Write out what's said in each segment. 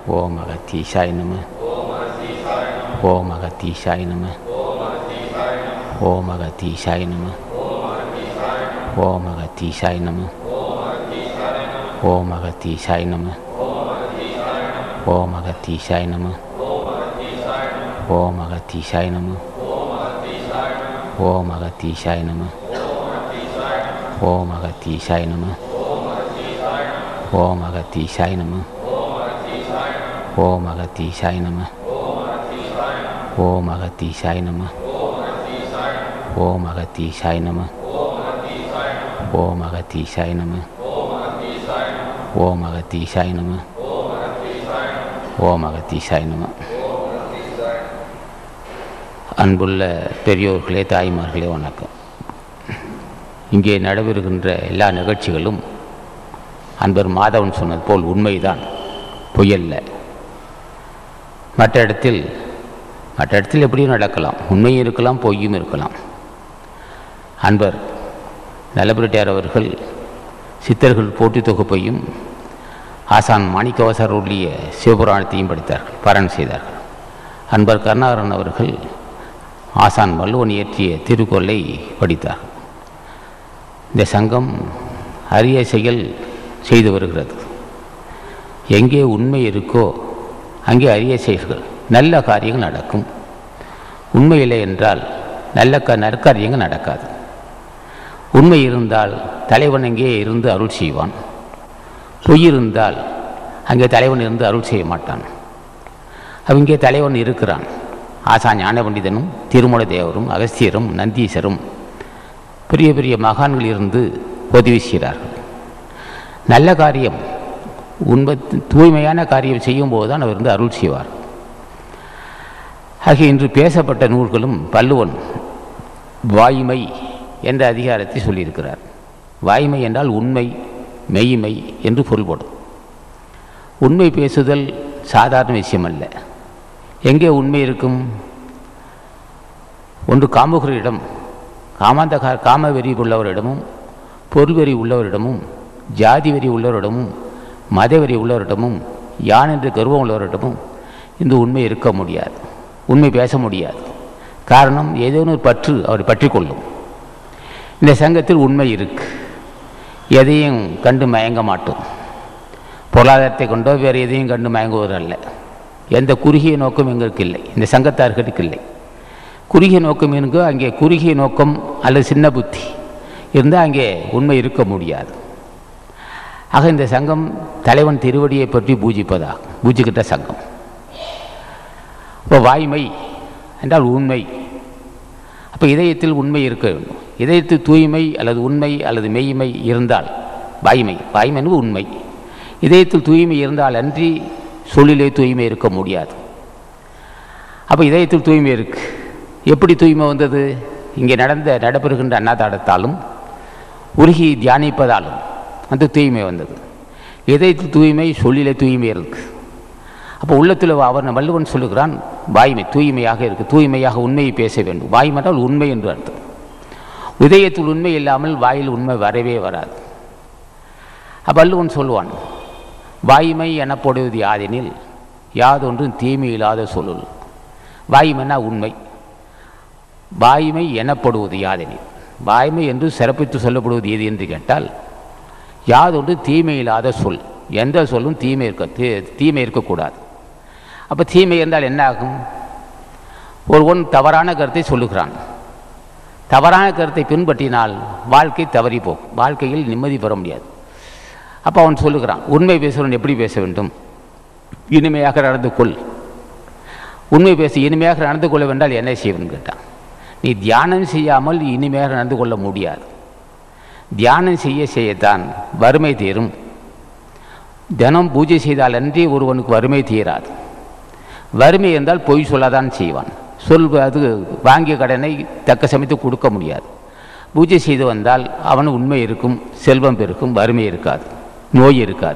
ஓம் அகத்தீசாய் நம ஓம் அகத்தீசாய் நம ஓம் அகத்தீசாய் நம ஓம் அகத்தீசாய் நம ஓம் அகத்தீசாய் நம ஓம் அகத்தீசாய் நம ஓம் அகத்தீசாய் நம ஓம் அகத்தீசாய் நம ஓம் அகத்தீசாய் நம ஓம் அகத்தீசாய் நம ஓம் அகத்தீசாய் நம ஓம் அகத்தீசாய் நம ஓம் அகத்தீசாய் நம ஓம் அகத்தீசாய் நம ஓம் அகத்தீசாய் நம ஓம் அகத்தீசாய் நம அன்புள்ள பெரியோர்களே தாய்மார்களே வணக்கம் இங்கே நடைபெறுகின்ற எல்லா நிகழ்ச்சிகளும் அன்பர் மாதவன் சொன்னது போல் உண்மைதான் பொய்யல்ல மற்ற இடத்தில் மற்ற இடத்தில் எப்படியும் நடக்கலாம் உண்மையும் இருக்கலாம் பொய்யும் இருக்கலாம் அன்பர் நலபுரட்டியார் அவர்கள் சித்தர்கள் போட்டி தொகுப்பையும் ஆசான் மாணிக்கவாசருடைய சிவபுராணத்தையும் படித்தார்கள் பாராயணம் செய்தார்கள் அன்பர் கருணாகரன் அவர்கள் ஆசான் வள்ளுவன் இயற்றிய திருக்குறளை படித்தார்கள் இந்த சங்கம் அரிய செயல் செய்து வருகிறது எங்கே உண்மை இருக்கோ அங்கே அரிய செயல்கள் நல்ல காரியங்கள் நடக்கும் உண்மை இல்லை என்றால் நல்ல க நற்காரியங்கள் நடக்காது உண்மை இருந்தால் தலைவன் அங்கே இருந்து அருள் செய்வான் பொய் இருந்தால் அங்கே தலைவன் இருந்து அருள் செய்ய மாட்டான் அங்கே தலைவன் இருக்கிறான் ஆசா ஞான பண்டிதனும் திருமல தேவரும் அகஸ்தியரும் நந்தீசரும் பெரிய பெரிய மகான்கள் இருந்து உதவி செய்கிறார்கள் நல்ல காரியம் உண்மை தூய்மையான காரியம் செய்யும்போது தான் அவர் இருந்து அருள் செய்வார் ஆகிய இன்று பேசப்பட்ட நூல்களும் பல்லுவன் வாய்மை என்ற அதிகாரத்தை சொல்லியிருக்கிறார் வாய்மை என்றால் உண்மை மெய்மை என்று பொருள்படும் உண்மை பேசுதல் சாதாரண விஷயம் அல்ல எங்கே உண்மை இருக்கும் ஒன்று காமுகரிடம் காமாந்த காம வெறி உள்ளவரிடமும் பொருள்வெறி உள்ளவரிடமும் ஜாதி வெறி உள்ளவரிடமும் மத வெறி உள்ளவரிடமும் யான் என்று கர்வம் உள்ளவரிடமும் இந்த உண்மை இருக்க முடியாது உண்மை பேச முடியாது காரணம் ஏதேனும் ஒரு பற்று அவரை பற்றி கொள்ளும் இந்த சங்கத்தில் உண்மை இருக்கு எதையும் கண்டு மயங்க மாட்டோம் பொருளாதாரத்தை கொண்டோ வேறு எதையும் கண்டு மயங்குவதல்ல எந்த குறுகிய நோக்கம் எங்களுக்கு இல்லை இந்த சங்கத்தார்களுக்கு இல்லை குறுகிய நோக்கம் இருக்கோ அங்கே குறுகிய நோக்கம் அல்லது சின்ன புத்தி இருந்தால் அங்கே உண்மை இருக்க முடியாது ஆக இந்த சங்கம் தலைவன் திருவடியை பற்றி பூஜிப்பதாக பூஜிக்கிட்ட சங்கம் இப்போ வாய்மை என்றால் உண்மை அப்போ இதயத்தில் உண்மை இருக்க வேண்டும் இதயத்தில் தூய்மை அல்லது உண்மை அல்லது மெய்மை இருந்தால் வாய்மை வாய்மை என்பது உண்மை இதயத்தில் தூய்மை இருந்தால் அன்றி சொல்லிலே தூய்மை இருக்க முடியாது அப்போ இதயத்தில் தூய்மை இருக்கு எப்படி தூய்மை வந்தது இங்கே நடந்த நடைபெறுகின்ற அன்னாதாடத்தாலும் உருகி தியானிப்பதாலும் அந்த தூய்மை வந்தது இதயத்தில் தூய்மை சொல்லிலே தூய்மை இருக்கு அப்போ உள்ளத்தில் அவர் வள்ளுவன் சொல்லுகிறான் வாய்மை தூய்மையாக இருக்குது தூய்மையாக உண்மையை பேச வேண்டும் வாய்மை என்றால் உண்மை என்று அர்த்தம் இதயத்தில் உண்மை இல்லாமல் வாயில் உண்மை வரவே வராது வள்ளுவன் சொல்லுவான் வாய்மை எனப்படுவது யாதெனில் யாதொன்றும் தீமை இல்லாத சொல்லுள் வாய்மைனா உண்மை வாய்மை எனப்படுவது யாதெனில் வாய்மை என்று சிறப்பித்து சொல்லப்படுவது எது என்று கேட்டால் யாதொன்று தீமை இல்லாத சொல் எந்த சொல்லும் தீமை இருக்க தீ தீமை இருக்கக்கூடாது அப்போ தீமை இருந்தால் என்ன ஆகும் ஒருவன் தவறான கருத்தை சொல்லுகிறான் தவறான கருத்தை பின்பற்றினால் வாழ்க்கை தவறி போகும் வாழ்க்கையில் நிம்மதி பெற முடியாது அப்போ அவன் சொல்லுகிறான் உண்மை பேசுகிறவன் எப்படி பேச வேண்டும் இனிமையாக நடந்து கொள் உண்மை பேச இனிமையாக நடந்து கொள்ள வேண்டால் என்ன செய்வன் கேட்டான் நீ தியானம் செய்யாமல் இனிமையாக நடந்து கொள்ள முடியாது தியானம் செய்ய செய்யத்தான் வறுமை தீரும் தினம் பூஜை செய்தால் அன்றி ஒருவனுக்கு வறுமை தீராது வறுமை என்றால் பொய் சொல்லதான் செய்வான் சொல் அது வாங்கிய கடனை தக்க சமயத்து கொடுக்க முடியாது பூஜை செய்து வந்தால் அவன் உண்மை இருக்கும் செல்வம் பெருக்கும் வறுமை இருக்காது நோய் இருக்காது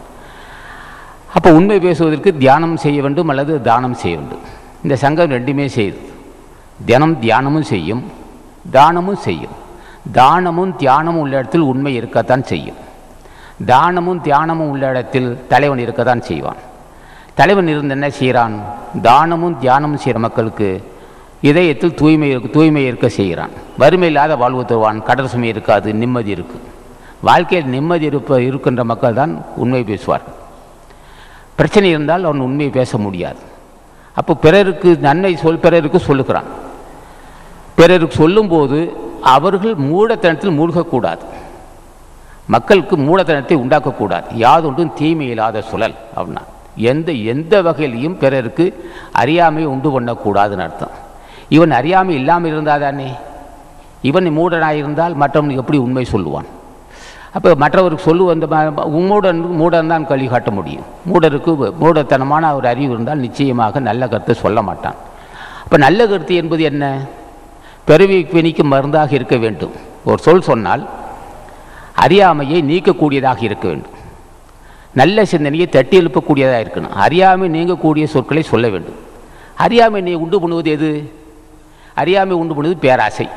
அப்போ உண்மை பேசுவதற்கு தியானம் செய்ய வேண்டும் அல்லது தானம் செய்ய வேண்டும் இந்த சங்கம் ரெண்டுமே செய்யுது தினம் தியானமும் செய்யும் தானமும் செய்யும் தானமும் தியானமும் உள்ள இடத்தில் உண்மை இருக்கத்தான் செய்யும் தானமும் தியானமும் உள்ள இடத்தில் தலைவன் இருக்கத்தான் செய்வான் தலைவன் இருந்து என்ன செய்கிறான் தானமும் தியானமும் செய்கிற மக்களுக்கு இதயத்தில் தூய்மை இருக்கு தூய்மை இருக்க செய்கிறான் வறுமை இல்லாத வாழ்வு தருவான் கடல் சுமை இருக்காது நிம்மதி இருக்கு வாழ்க்கையில் நிம்மதி இருப்ப இருக்கின்ற மக்கள் தான் உண்மை பேசுவார்கள் பிரச்சனை இருந்தால் அவன் உண்மையை பேச முடியாது அப்போ பிறருக்கு நன்மை சொல் பிறருக்கு சொல்லுகிறான் பிறருக்கு சொல்லும்போது அவர்கள் மூடத்தனத்தில் மூழ்கக்கூடாது மக்களுக்கு மூடத்தனத்தை உண்டாக்கக்கூடாது யாதொன்றும் தீமை இல்லாத சுழல் அப்படின்னா எந்த எந்த வகையிலையும் பிறருக்கு அறியாமை உண்டு பண்ணக்கூடாதுன்னு அர்த்தம் இவன் அறியாமை இல்லாமல் இருந்தால் தானே இவன் மூடனாக இருந்தால் மற்றவனுக்கு எப்படி உண்மை சொல்லுவான் அப்போ மற்றவருக்கு சொல்லு அந்த ம- மூடன் மூடன் தான் கல்வி காட்ட முடியும் மூடருக்கு மூடத்தனமான ஒரு அறிவு இருந்தால் நிச்சயமாக நல்ல கருத்தை சொல்ல மாட்டான் அப்போ நல்ல கருத்து என்பது என்ன பிறவி பிணிக்கு மருந்தாக இருக்க வேண்டும் ஒரு சொல் சொன்னால் அறியாமையை நீக்கக்கூடியதாக இருக்க வேண்டும் நல்ல சிந்தனையை தட்டி எழுப்பக்கூடியதாக இருக்கணும் அறியாமை நீங்கக்கூடிய சொற்களை சொல்ல வேண்டும் அறியாமை நீ உண்டு பண்ணுவது எது அறியாமை உண்டு பண்ணுவது பேராசை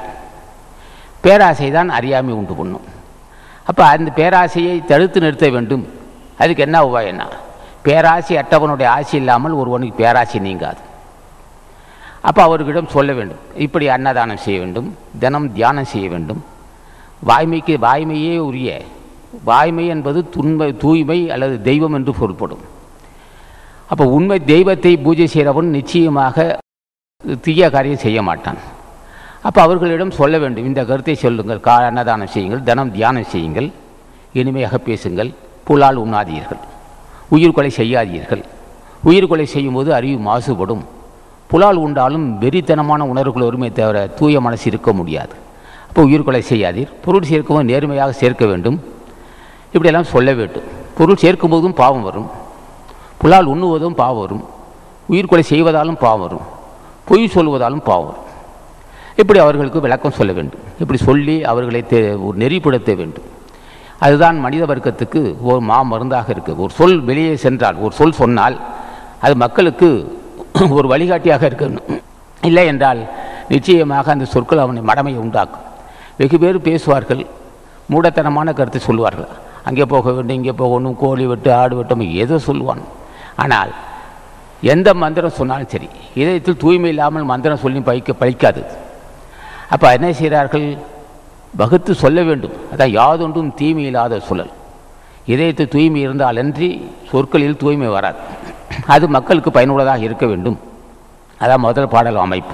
பேராசை தான் அறியாமை உண்டு பண்ணும் அப்போ அந்த பேராசையை தடுத்து நிறுத்த வேண்டும் அதுக்கு என்ன உபாயம்னா பேராசை அட்டவனுடைய ஆசை இல்லாமல் ஒருவனுக்கு பேராசை நீங்காது அப்போ அவர்களிடம் சொல்ல வேண்டும் இப்படி அன்னதானம் செய்ய வேண்டும் தினம் தியானம் செய்ய வேண்டும் வாய்மைக்கு வாய்மையே உரிய வாய்மை என்பது துண்மை தூய்மை அல்லது தெய்வம் என்று பொருள்படும் அப்போ உண்மை தெய்வத்தை பூஜை செய்கிறவன் நிச்சயமாக தீய காரியம் செய்ய மாட்டான் அப்போ அவர்களிடம் சொல்ல வேண்டும் இந்த கருத்தை சொல்லுங்கள் கா அன்னதானம் செய்யுங்கள் தினம் தியானம் செய்யுங்கள் இனிமையாக பேசுங்கள் புலால் உண்ணாதீர்கள் உயிர் கொலை செய்யாதீர்கள் உயிர் கொலை செய்யும்போது அறிவு மாசுபடும் புலால் உண்டாலும் வெறித்தனமான உணர்வுகள் வருமே தவிர தூய மனசு இருக்க முடியாது அப்போ உயிர் கொலை செய்யாதீர் பொருள் சேர்க்கும்போது நேர்மையாக சேர்க்க வேண்டும் இப்படியெல்லாம் சொல்ல வேண்டும் பொருள் சேர்க்கும்போதும் பாவம் வரும் புலால் உண்ணுவதும் பாவம் வரும் உயிர் கொலை செய்வதாலும் பாவம் வரும் பொய் சொல்வதாலும் பாவம் வரும் இப்படி அவர்களுக்கு விளக்கம் சொல்ல வேண்டும் இப்படி சொல்லி அவர்களை தே ஒரு நெறிப்படுத்த வேண்டும் அதுதான் மனித வர்க்கத்துக்கு ஒரு மா மருந்தாக இருக்குது ஒரு சொல் வெளியே சென்றால் ஒரு சொல் சொன்னால் அது மக்களுக்கு ஒரு வழிகாட்டியாக இருக்கணும் இல்லை என்றால் நிச்சயமாக அந்த சொற்கள் அவனை மடமையை உண்டாக்கும் வெகு பேர் பேசுவார்கள் மூடத்தனமான கருத்தை சொல்லுவார்கள் அங்கே போக வேண்டும் இங்கே போகணும் கோழி வெட்டு ஆடு வெட்டும் ஏதோ சொல்லுவான் ஆனால் எந்த மந்திரம் சொன்னாலும் சரி இதயத்தில் தூய்மை இல்லாமல் மந்திரம் சொல்லி பழிக்க பழிக்காது அப்போ என்ன செய்கிறார்கள் வகுத்து சொல்ல வேண்டும் அதான் யாதொன்றும் தீமை இல்லாத சுழல் இதயத்து தூய்மை இருந்தாலன்றி சொற்களில் தூய்மை வராது அது மக்களுக்கு பயனுள்ளதாக இருக்க வேண்டும் அதான் முதல் பாடல் அமைப்பு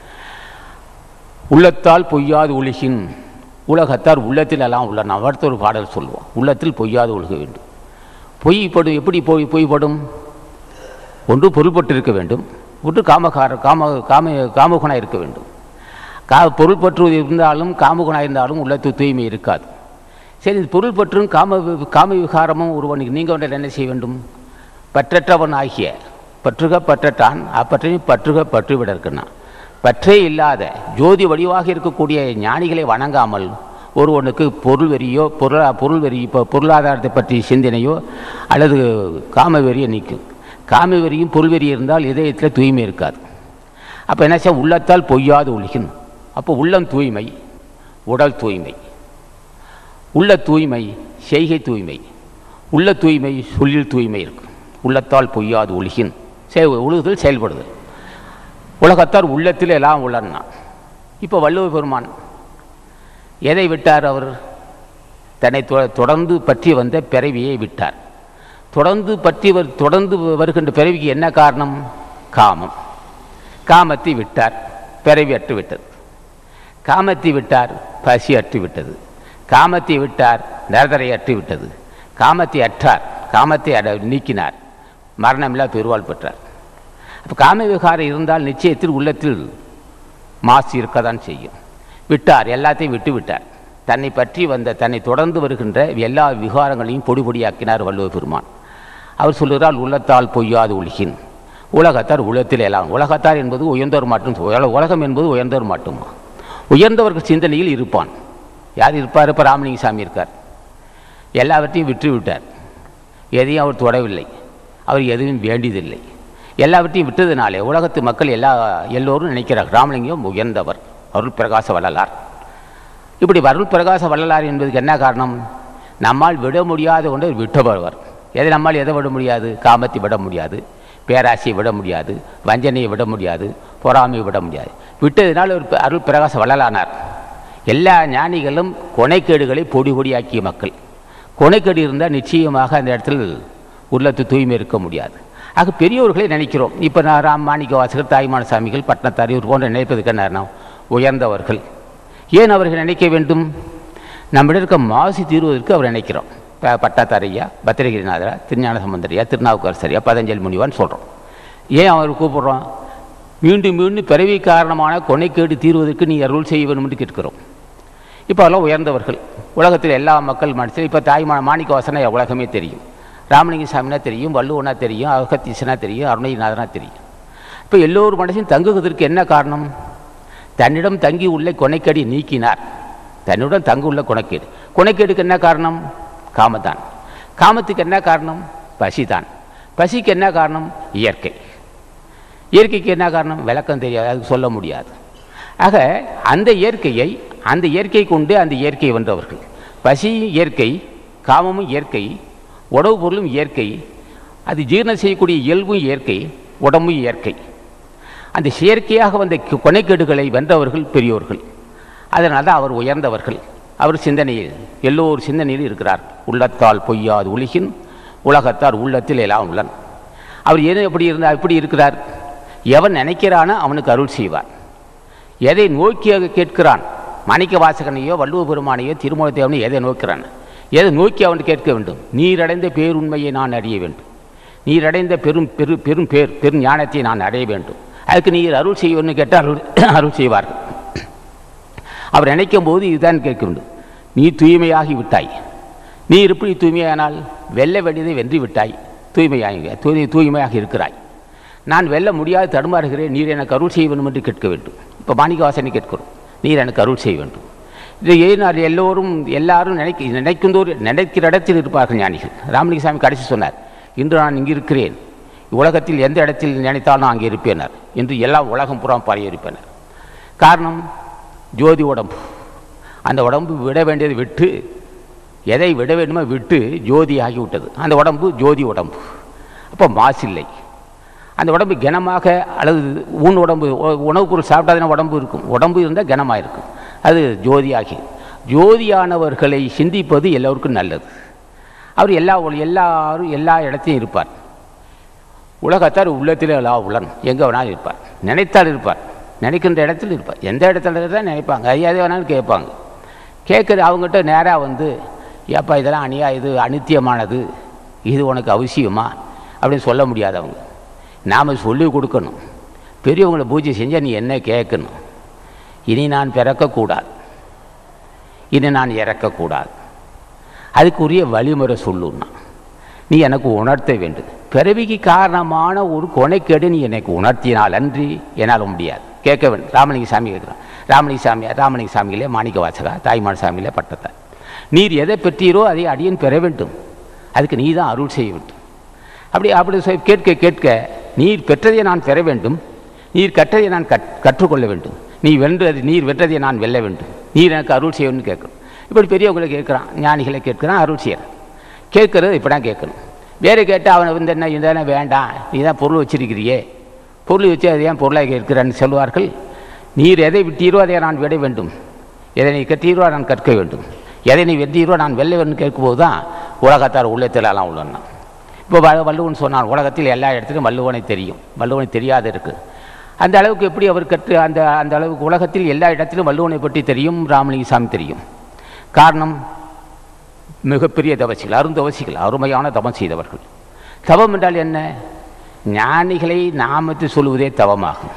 உள்ளத்தால் பொய்யாது ஒழுகின் உலகத்தார் உள்ளத்தில் எல்லாம் உள்ள நான் அடுத்த ஒரு பாடல் சொல்லுவோம் உள்ளத்தில் பொய்யாது ஒழுக வேண்டும் பொய்ப்படும் எப்படி பொய் பொய்ப்படும் ஒன்று பொருள்பட்டு இருக்க வேண்டும் ஒன்று காமகார காம காம காமகுணம் இருக்க வேண்டும் கா பொருள் பற்றுவது இருந்தாலும் காமகுணம் இருந்தாலும் உள்ளத்து தூய்மை இருக்காது சரி இது பொருள் பற்றும் காம வி- காம விகாரமும் ஒருவனுக்கு நீங்கள் ஒன்றில் என்ன செய்ய வேண்டும் பற்றற்றவன் ஆகிய பற்றுக பற்றட்டான் அப்பற்றையும் பற்றுக பற்றுவிட இருக்குன்னா பற்றே இல்லாத ஜோதி வடிவாக இருக்கக்கூடிய ஞானிகளை வணங்காமல் ஒருவனுக்கு பொருள் வெறியோ பொருளா பொருள் வெறி இப்போ பொருளாதாரத்தை பற்றி சிந்தனையோ அல்லது காம வெறியை நீக்கும் காம வெறியும் பொருள் வெறி இருந்தால் இதயத்தில் தூய்மை இருக்காது அப்போ என்ன செய்ய உள்ளத்தால் பொய்யாது ஒழிக்கணும் அப்போ உள்ளம் தூய்மை உடல் தூய்மை உள்ள தூய்மை செய்கை தூய்மை உள்ள தூய்மை சொல்லில் தூய்மை இருக்கு உள்ளத்தால் பொய்யாது ஒழுகின் செய் ஒழுகுதல் செயல்படுது உலகத்தார் உள்ளத்தில் எல்லாம் உள்ளன்னா இப்போ வள்ளுவ பெருமான் எதை விட்டார் அவர் தன்னை தொ- தொடர்ந்து பற்றி வந்த பிறவியை விட்டார் தொடர்ந்து பற்றி வர் தொடர்ந்து வருகின்ற பிறவிக்கு என்ன காரணம் காமம் காமத்தை விட்டார் பிறவி அற்று விட்டது காமத்தை விட்டார் பசி அற்று விட்டது காமத்தை விட்டார் நரதரை அற்று விட்டது காமத்தை அற்றார் காமத்தை அட நீக்கினார் மரணமில்லா பெருவாள் பெற்றார் அப்போ காம விகாரம் இருந்தால் நிச்சயத்தில் உள்ளத்தில் மாசு இருக்கத்தான் செய்யும் விட்டார் எல்லாத்தையும் விட்டு விட்டார் தன்னை பற்றி வந்த தன்னை தொடர்ந்து வருகின்ற எல்லா விகாரங்களையும் பொடி பொடியாக்கினார் வள்ளுவ பெருமான் அவர் சொல்லுகிறார் உள்ளத்தால் பொய்யாது ஒழுகின் உலகத்தார் உள்ளத்தில் எல்லாம் உலகத்தார் என்பது உயர்ந்தவர் மட்டும் உல- உலகம் என்பது உயர்ந்தவர் மட்டுமா உயர்ந்தவர்கள் சிந்தனையில் இருப்பான் யார் இருப்பார் இப்போ ராமலிங்க சாமி இருக்கார் எல்லாவற்றையும் விட்டு விட்டார் எதையும் அவர் தொடவில்லை அவர் எதுவும் வேண்டியதில்லை எல்லாவற்றையும் விட்டதுனாலே உலகத்து மக்கள் எல்லா எல்லோரும் நினைக்கிறார் ராமலிங்கம் உயர்ந்தவர் அருள் பிரகாச வள்ளலார் இப்படி அருள் பிரகாச வள்ளலார் என்பதுக்கு என்ன காரணம் நம்மால் விட முடியாத ஒன்றை விட்டவர் எதை நம்மால் எதை விட முடியாது காமத்தை விட முடியாது பேராசையை விட முடியாது வஞ்சனையை விட முடியாது பொறாமையை விட முடியாது விட்டதினால் ஒரு ப- அருள் பிரகாச வள்ளலானார் எல்லா ஞானிகளும் கொனைக்கேடுகளை பொடி பொடியாக்கிய மக்கள் கொனைக்கேடு இருந்தால் நிச்சயமாக அந்த இடத்தில் உள்ளத்து தூய்மை இருக்க முடியாது ஆக பெரியவர்களை நினைக்கிறோம் இப்போ நான் ராம் மாணிக்க வாசகர் தாய்மான சாமிகள் பட்னத்தார் இவர் போன்ற நினைப்பதுக்கு என்ன அர்த்தம்? உயர்ந்தவர்கள் ஏன் அவர்கள் நினைக்க வேண்டும் நம்மிடம் இருக்க மாசு தீர்வதற்கு அவர் நினைக்கிறோம் இப்போ பட்டாத்தாரையா பத்திரகிரிநாதரா திருஞான சம்பந்தரியா திருநாவுக்கரசரியா பதஞ்சலி முனிவான்னு சொல்கிறோம் ஏன் அவர் கூப்பிடுறோம் மீண்டும் மீண்டும் பிறவி காரணமான கொனைக்கேடு தீர்வதற்கு நீ அருள் செய்ய வேண்டும் என்று கேட்கிறோம் இப்போ அதெல்லாம் உயர்ந்தவர்கள் உலகத்தில் எல்லா மக்கள் மனசில் இப்போ தாய்மான மாணிக்க வாசனை உலகமே தெரியும் ராமலிங்க சாமினா தெரியும் வள்ளுவனா தெரியும் அகத்தீசனா தெரியும் அருணகிரிநாதனா தெரியும் இப்போ எல்லோரும் மனசையும் தங்குவதற்கு என்ன காரணம் தன்னிடம் தங்கி உள்ள கொனைக்கேடி நீக்கினார் தன்னிடம் தங்கு உள்ள கொனைக்கேடு கொனைக்கேடுக்கு என்ன காரணம் காமதான் காமத்துக்கு என்ன காரணம் பசிதான் பசிக்கு என்ன காரணம் இயற்கை இயற்கைக்கு என்ன காரணம் விளக்கம் தெரியாது அதுக்கு சொல்ல முடியாது ஆக அந்த இயற்கையை அந்த இயற்கை கொண்டு அந்த இயற்கையை வென்றவர்கள் பசியும் இயற்கை காமமும் இயற்கை உணவுப் பொருளும் இயற்கை அது ஜீரணம் செய்யக்கூடிய இயல்பும் இயற்கை உடம்பும் இயற்கை அந்த செயற்கையாக வந்த கு- கொனைக்கேடுகளை வென்றவர்கள் பெரியோர்கள் அதனால் தான் அவர் உயர்ந்தவர்கள் அவர் சிந்தனையில் எல்லோர் சிந்தனையில் இருக்கிறார் உள்ளத்தால் பொய்யாது உலகின் உலகத்தார் உள்ளத்தில் எல்லாம் உள்ளன் அவர் எது எப்படி இருந்தார் எப்படி இருக்கிறார் எவன் நினைக்கிறானோ அவனுக்கு அருள் செய்வார் எதை நோக்கியாக கேட்கிறான் மாணிக்க வாசகனையோ வள்ளுவ பெருமானையோ திருமணத்தேவனையோ எதை நோக்கிறான் எதை நோக்கி அவன் கேட்க வேண்டும் நீரடைந்த பேருண்மையை நான் அறிய வேண்டும் நீரடைந்த பெரும் பெரு பெரும் பேர் பெரும் ஞானத்தை நான் அடைய வேண்டும் அதுக்கு நீர் அருள் செய்யணும்னு கேட்டால் அருள் அருள் செய்வார்கள் அவர் நினைக்கும் போது இதுதான் கேட்க வேண்டும் நீ தூய்மையாகி விட்டாய் நீ எப்படி தூய்மையானால் வெல்ல வேண்டியதை வென்று விட்டாய் தூய்மையாகி தூய் தூய்மையாக இருக்கிறாய் நான் வெல்ல முடியாது தடுமாறுகிறேன் நீர் எனக்கு அருள் செய்ய வேண்டும் என்று கேட்க வேண்டும் இப்போ மாணிக்கவாசனை கேட்கிறோம் நீர் எனக்கு அருள் செய்ய வேண்டும் இதை ஏனால் எல்லோரும் எல்லாரும் நினைக்க நினைக்கும்போது நினைக்கிற இடத்தில் இருப்பார்கள் ஞானிகள் ராமலிங்க சாமி கடைசி சொன்னார் இன்று நான் இங்கு இருக்கிறேன் உலகத்தில் எந்த இடத்தில் நினைத்தாலும் நான் அங்கே இருப்பேனார் என்று எல்லா உலகம் புறம் பறைய இருப்பேனார் காரணம் ஜோதி உடம்பு அந்த உடம்பு விட வேண்டியதை விட்டு எதை விட வேண்டுமோ விட்டு ஜோதி ஆகிவிட்டது அந்த உடம்பு ஜோதி உடம்பு அப்போ மாசில்லை அந்த உடம்பு கனமாக அல்லது ஊன் உடம்பு உ- உணவுப் பொருள் சாப்பிட்டாதானே உடம்பு இருக்கும் உடம்பு இருந்தால் கனமாக இருக்கும் அது ஜோதியாகி ஜோதியானவர்களை சிந்திப்பது எல்லோருக்கும் நல்லது அவர் எல்லா உல- எல்லாரும் எல்லா இடத்தையும் இருப்பார் உலகத்தார் உள்ளத்தில் எல்லா உலன் எங்கே வேணாலும் இருப்பார் நினைத்தால் இருப்பார் நினைக்கின்ற இடத்தில் இருப்பார் எந்த இடத்துல தான் நினைப்பாங்க ஐயா எது வேணாலும் கேட்பாங்க கேட்குற அவங்ககிட்ட நேராக வந்து ஏப்பா இதெல்லாம் அநியா இது அனித்தியமானது இது உனக்கு அவசியமா அப்படின்னு சொல்ல முடியாது அவங்க நாம் சொல்லி கொடுக்கணும் பெரியவங்களை பூஜை செஞ்சால் நீ என்ன கேட்கணும் இனி நான் பிறக்கக்கூடாது இனி நான் இறக்கக்கூடாது அதுக்குரிய வழிமுறை சொல்லுன்னா நீ எனக்கு உணர்த்த வேண்டும் பிறவிக்கு காரணமான ஒரு கொனைக்கேடு நீ எனக்கு உணர்த்தினால் அன்றி என்னால் முடியாது கேட்க வேண்டும் ராமலிங்க சாமி கேட்குறான் ராமலிங்க சாமியார் ராமலிங்க சாமிகளே மாணிக்க வாசகா தாய்மான சாமியிலே பட்டத்தார் நீர் எதை பெற்றீரோ அதை அடியேன் பெற வேண்டும் அதுக்கு நீ தான் அருள் செய்ய வேண்டும் அப்படி அப்படி சொல் கேட்க கேட்க நீர் பெற்றதை நான் பெற வேண்டும் நீர் கற்றதை நான் கற் கற்றுக்கொள்ள வேண்டும் நீ வென்றது நீர் வென்றதை நான் வெல்ல வேண்டும் நீர் எனக்கு அருள் செய்யணும்னு கேட்கணும் இப்படி பெரியவங்களை கேட்குறான் ஞானிகளை கேட்குறான் அருள் செய்யறான் கேட்கறது இப்படி தான் கேட்கணும் வேறு கேட்டால் அவனை வந்து என்ன இதெல்லாம் வேண்டாம் நீ தான் பொருள் வச்சிருக்கிறியே பொருள் வச்சு அதை ஏன் பொருளாக இருக்கிறான்னு சொல்வார்கள் நீர் எதை விட்டீரோ அதை நான் விட வேண்டும் எதை நீ கற்றீரோ நான் கற்க வேண்டும் எதை நீ வென்றீரோ நான் வெல்ல வேண்டும் கேட்கும்போது தான் உலகத்தார் உள்ளத்திலெல்லாம் உள்ளன்னா இப்போ வ வள்ளுவன் சொன்னான் உலகத்தில் எல்லா இடத்துலையும் வள்ளுவனை தெரியும் வள்ளுவனை தெரியாத இருக்கு அந்த அளவுக்கு எப்படி அவர் கற்று அந்த அந்த அளவுக்கு உலகத்தில் எல்லா இடத்திலும் வள்ளுவனை பற்றி தெரியும் ராமலிங்க சாமி தெரியும் காரணம் மிகப்பெரிய தவசிகள் அருந்தவசிகள் அருமையான தவம் செய்தவர்கள் தவம் என்றால் என்ன ஞானிகளை நாமத்தை சொல்வதே தவமாகும்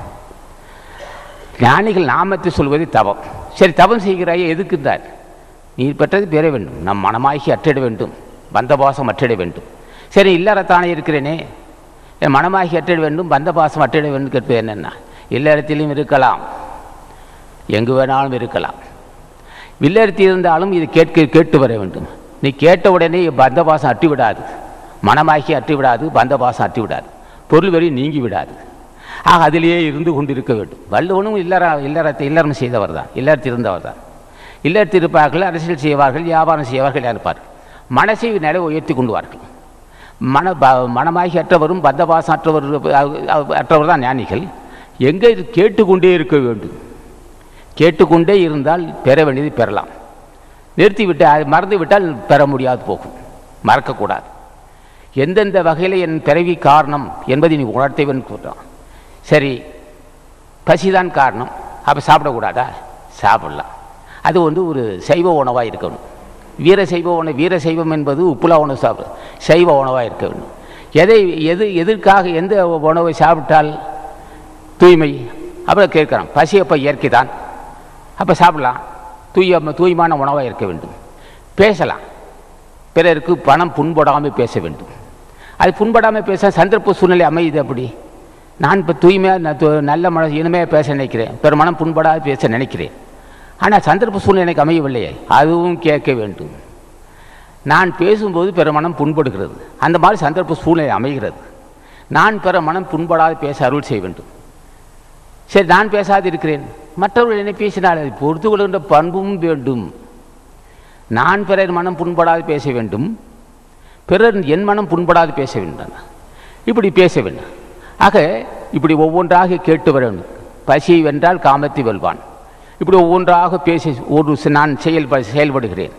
ஞானிகள் நாமத்தை சொல்வதே தவம் சரி தவம் செய்கிறாயே எதுக்குன்றார் நீ பெற்றது பெற வேண்டும் நம் மனமாகி அற்றிட வேண்டும் பந்தபாசம் அற்றிட வேண்டும் சரி இல்லறத்தானே இருக்கிறேனே என் மனமாகி அற்றிட வேண்டும் பந்தபாசம் அற்றிட வேண்டும் கேட்பது என்னென்னா இல்லறத்திலும் இருக்கலாம் எங்கு வேணாலும் இருக்கலாம் வில்லறுத்தி இருந்தாலும் இது கேட்க கேட்டு வர வேண்டும் நீ கேட்ட உடனே பந்தபாசம் அட்டி விடாது மனமாகி அட்டி விடாது பந்தபாசம் அட்டி விடாது பொருள் வரி நீங்கி விடாது ஆக அதிலேயே இருந்து கொண்டு இருக்க வேண்டும் வள்ளுவனும் இல்லற இல்லறத்தை இல்லறம் செய்தவர் தான் இல்லறத்தில் இருந்தவர் தான் இல்லறத்தில் இருப்பார்கள் அரசியல் செய்வார்கள் வியாபாரம் செய்வார்கள் இருப்பார்கள் மனசை நிலை உயர்த்தி கொண்டுவார்கள் மன ப- மனமாகி அற்றவரும் பந்தபாசம் அற்றவர் அற்றவர் தான் ஞானிகள் எங்கே இது கேட்டுக்கொண்டே இருக்க வேண்டும் கேட்டுக்கொண்டே இருந்தால் பெற வேண்டியது பெறலாம் நிறுத்தி விட்டு மறந்து விட்டால் பெற முடியாது போகும் மறக்கக்கூடாது எந்தெந்த வகையில் என் பிறவி காரணம் என்பதை நீ உணர்த்தவன் சொல்கிறான் சரி பசிதான் காரணம் அப்போ சாப்பிடக்கூடாதா சாப்பிடலாம் அது வந்து ஒரு சைவ உணவாக இருக்கணும் வீர சைவ உணவு வீர சைவம் என்பது உப்புலா உணவு சாப்பிட சைவ உணவாக இருக்க வேண்டும் எதை எது எதற்காக எந்த உணவை சாப்பிட்டால் தூய்மை அப்புறம் கேட்குறான் பசி அப்போ இயற்கை தான் அப்போ சாப்பிடலாம் தூய தூய்மான உணவாக இருக்க வேண்டும் பேசலாம் பிறருக்கு பணம் புண்படாமல் பேச வேண்டும் அது புண்படாமல் பேச சந்தர்ப்ப சூழ்நிலை அமையுது அப்படி நான் இப்போ தூய்மையாக நான் து- நல்ல மன இனிமையாக பேச நினைக்கிறேன் பிற மனம் புண்படாது பேச நினைக்கிறேன் ஆனால் சந்தர்ப்ப சூழ்நிலை எனக்கு அமையவில்லையே அதுவும் கேட்க வேண்டும் நான் பேசும்போது பிற மனம் புண்படுகிறது அந்த மாதிரி சந்தர்ப்ப சூழ்நிலை அமைகிறது நான் பிற மனம் புண்படாது பேச அருள் செய்ய வேண்டும் சரி நான் பேசாது இருக்கிறேன் மற்றவர்கள் என்ன பேசினால் அதை பொறுத்து கொள்கின்ற பண்பும் வேண்டும் நான் பிறர் மனம் புண்படாது பேச வேண்டும் பிறர் என் மனம் புண்படாது பேச வேண்டும் இப்படி பேச வேண்டும் ஆக இப்படி ஒவ்வொன்றாக கேட்டு வர வேண்டும் பசி வென்றால் காமத்தை வெல்வான் இப்படி ஒவ்வொன்றாக பேசி ஒரு சி- நான் செயல்பட செயல்படுகிறேன்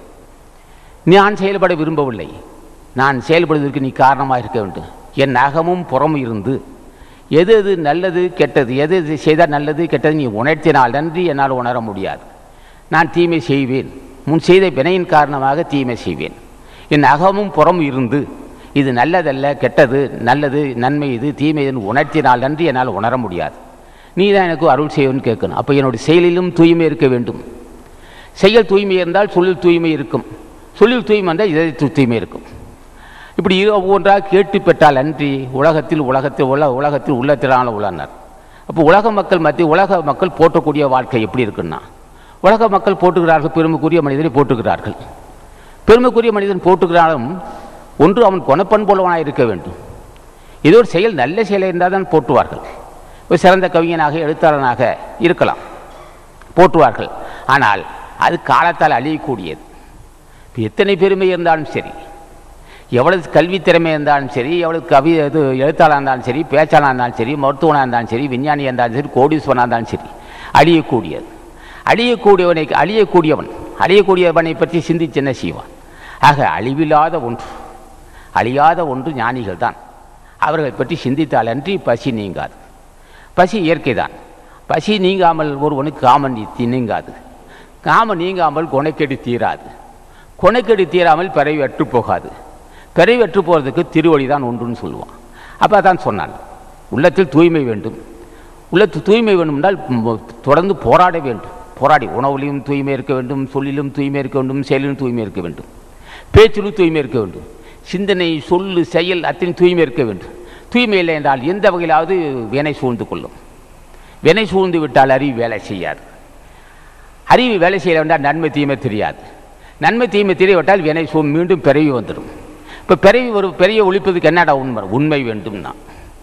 நான் செயல்பட விரும்பவில்லை நான் செயல்படுவதற்கு நீ காரணமாக இருக்க வேண்டும் என் அகமும் புறமும் இருந்து எது எது நல்லது கெட்டது எது எது செய்தால் நல்லது கெட்டது நீ உணர்த்தினால் நன்றி என்னால் உணர முடியாது நான் தீமை செய்வேன் முன் செய்த வினையின் காரணமாக தீமை செய்வேன் என் அகமும் புறமும் இருந்து இது நல்லதல்ல கெட்டது நல்லது நன்மை இது தீமை என்று உணர்த்தினால் நன்றி என்னால் உணர முடியாது நீ தான் எனக்கு அருள் செய்யணும்னு கேட்கணும் அப்போ என்னுடைய செயலிலும் தூய்மை இருக்க வேண்டும் செயல் தூய்மை இருந்தால் சொல்லில் தூய்மை இருக்கும் சொல்லில் தூய்மை இருந்தால் இதய தூ- தூய்மை இருக்கும் இப்படி இரு- ஒவ்வொன்றாக கேட்டு பெற்றால் அன்றி உலகத்தில் உலகத்தில் உல உலகத்தில் உள்ளத்திலான உள்ளனர் அப்போ உலக மக்கள் மத்திய உலக மக்கள் போற்றக்கூடிய வாழ்க்கை எப்படி இருக்குன்னா உலக மக்கள் போட்டுகிறார்கள் பெருமைக்குரிய மனிதனை போட்டுகிறார்கள் பெருமைக்குரிய மனிதன் போட்டுகிறாலும் ஒன்று அவன் குணப்பண்புள்ளவனாக இருக்க வேண்டும் ஏதோ ஒரு செயல் நல்ல செயல் இருந்தால் தான் போற்றுவார்கள் ஒரு சிறந்த கவிஞனாக எழுத்தாளனாக இருக்கலாம் போற்றுவார்கள் ஆனால் அது காலத்தால் அழியக்கூடியது இப்ப எத்தனை பெருமை இருந்தாலும் சரி எவ்வளவு கல்வி திறமை இருந்தாலும் சரி எவ்வளவு கவி இது எழுத்தாளராக இருந்தாலும் சரி பேச்சாளராக இருந்தாலும் சரி மருத்துவனாக இருந்தாலும் சரி விஞ்ஞானியாக இருந்தாலும் சரி கோடீஸ்வரனாக இருந்தாலும் சரி அழியக்கூடியது அழியக்கூடியவனை அழியக்கூடியவன் அழியக்கூடியவனை பற்றி சிந்திச்சு என்ன செய்வான் ஆக அழிவில்லாத ஒன்று அழியாத ஒன்று ஞானிகள் தான் அவர்களை பற்றி சிந்தித்தால் அன்றி பசி நீங்காது பசி இயற்கை தான் பசி நீங்காமல் ஒருவனுக்கு காமன் நீ- நீங்காது காமம் நீங்காமல் குணக்கெடு தீராது குணக்கெடு தீராமல் பிறவி அற்று போகாது பிறவி அற்று போகிறதுக்கு திருவடி தான் ஒன்றுன்னு சொல்லுவான் அப்போ தான் சொன்னான் உள்ளத்தில் தூய்மை வேண்டும் உள்ளத்தில் தூய்மை வேண்டும் என்றால் ம், தொடர்ந்து போராட வேண்டும் போராடி உணவுலையும் தூய்மை இருக்க வேண்டும் சொல்லிலும் தூய்மை இருக்க வேண்டும் செயலிலும் தூய்மை இருக்க வேண்டும் பேச்சிலும் தூய்மை இருக்க வேண்டும் சிந்தனை சொல்லு செயல் அத்தனை தூய்மை இருக்க வேண்டும் தூய்மை இல்லை என்றால் எந்த வகையிலாவது வினை சூழ்ந்து கொள்ளும் வினை சூழ்ந்து விட்டால் அறிவு வேலை செய்யாது அறிவு வேலை செய்ய வேண்டால் நன்மை தீமை தெரியாது நன்மை தீமை தெரியவிட்டால் வினை சூ மீண்டும் பிறவி வந்துடும் இப்போ பிறவி ஒரு பெரிய ஒழிப்பதுக்கு என்னடா உண்மை உண்மை வேண்டும்னா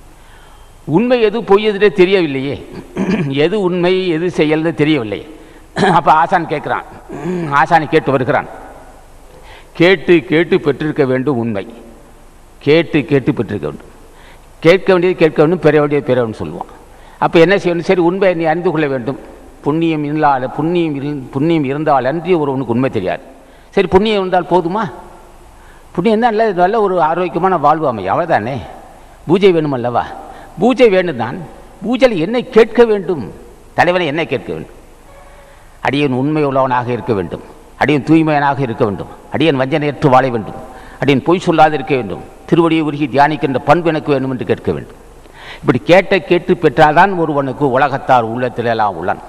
உண்மை எது பொய் எதுனே தெரியவில்லையே எது உண்மை எது செயல்னு தெரியவில்லை அப்போ ஆசான் கேட்குறான் ஆசானை கேட்டு வருகிறான் கேட்டு கேட்டு பெற்றிருக்க வேண்டும் உண்மை கேட்டு கேட்டு பெற்றிருக்க வேண்டும் கேட்க வேண்டியது கேட்க வேண்டும் பெற வேண்டியது பெற வேண்டும் சொல்லுவான் அப்போ என்ன செய்யணும் சரி உண்மையை நீ அறிந்து கொள்ள வேண்டும் புண்ணியம் இல்லாத புண்ணியம் இரு- புண்ணியம் இருந்தால் அன்றி ஒருவனுக்கு உண்மை தெரியாது சரி புண்ணியம் இருந்தால் போதுமா புண்ணியம் தான் நல்ல நல்ல ஒரு ஆரோக்கியமான வாழ்வு அமையும் அவ்வளோதானே பூஜை வேணும் அல்லவா பூஜை வேண்டும் தான் பூஜையில் என்னை கேட்க வேண்டும் தலைவனை என்னை கேட்க வேண்டும் அடியன் உண்மை உள்ளவனாக இருக்க வேண்டும் அடியன் தூய்மையனாக இருக்க வேண்டும் அடியன் வஞ்சனையற்று வாழ வேண்டும் அடியன் பொய் சொல்லாது இருக்க வேண்டும் திருவடியை உருகி தியானிக்கின்ற பண்பு எனக்கு வேண்டும் என்று கேட்க வேண்டும் இப்படி கேட்ட கேட்டு பெற்றால்தான் ஒருவனுக்கு உலகத்தார் உள்ளத்தில் எல்லாம் உள்ளன்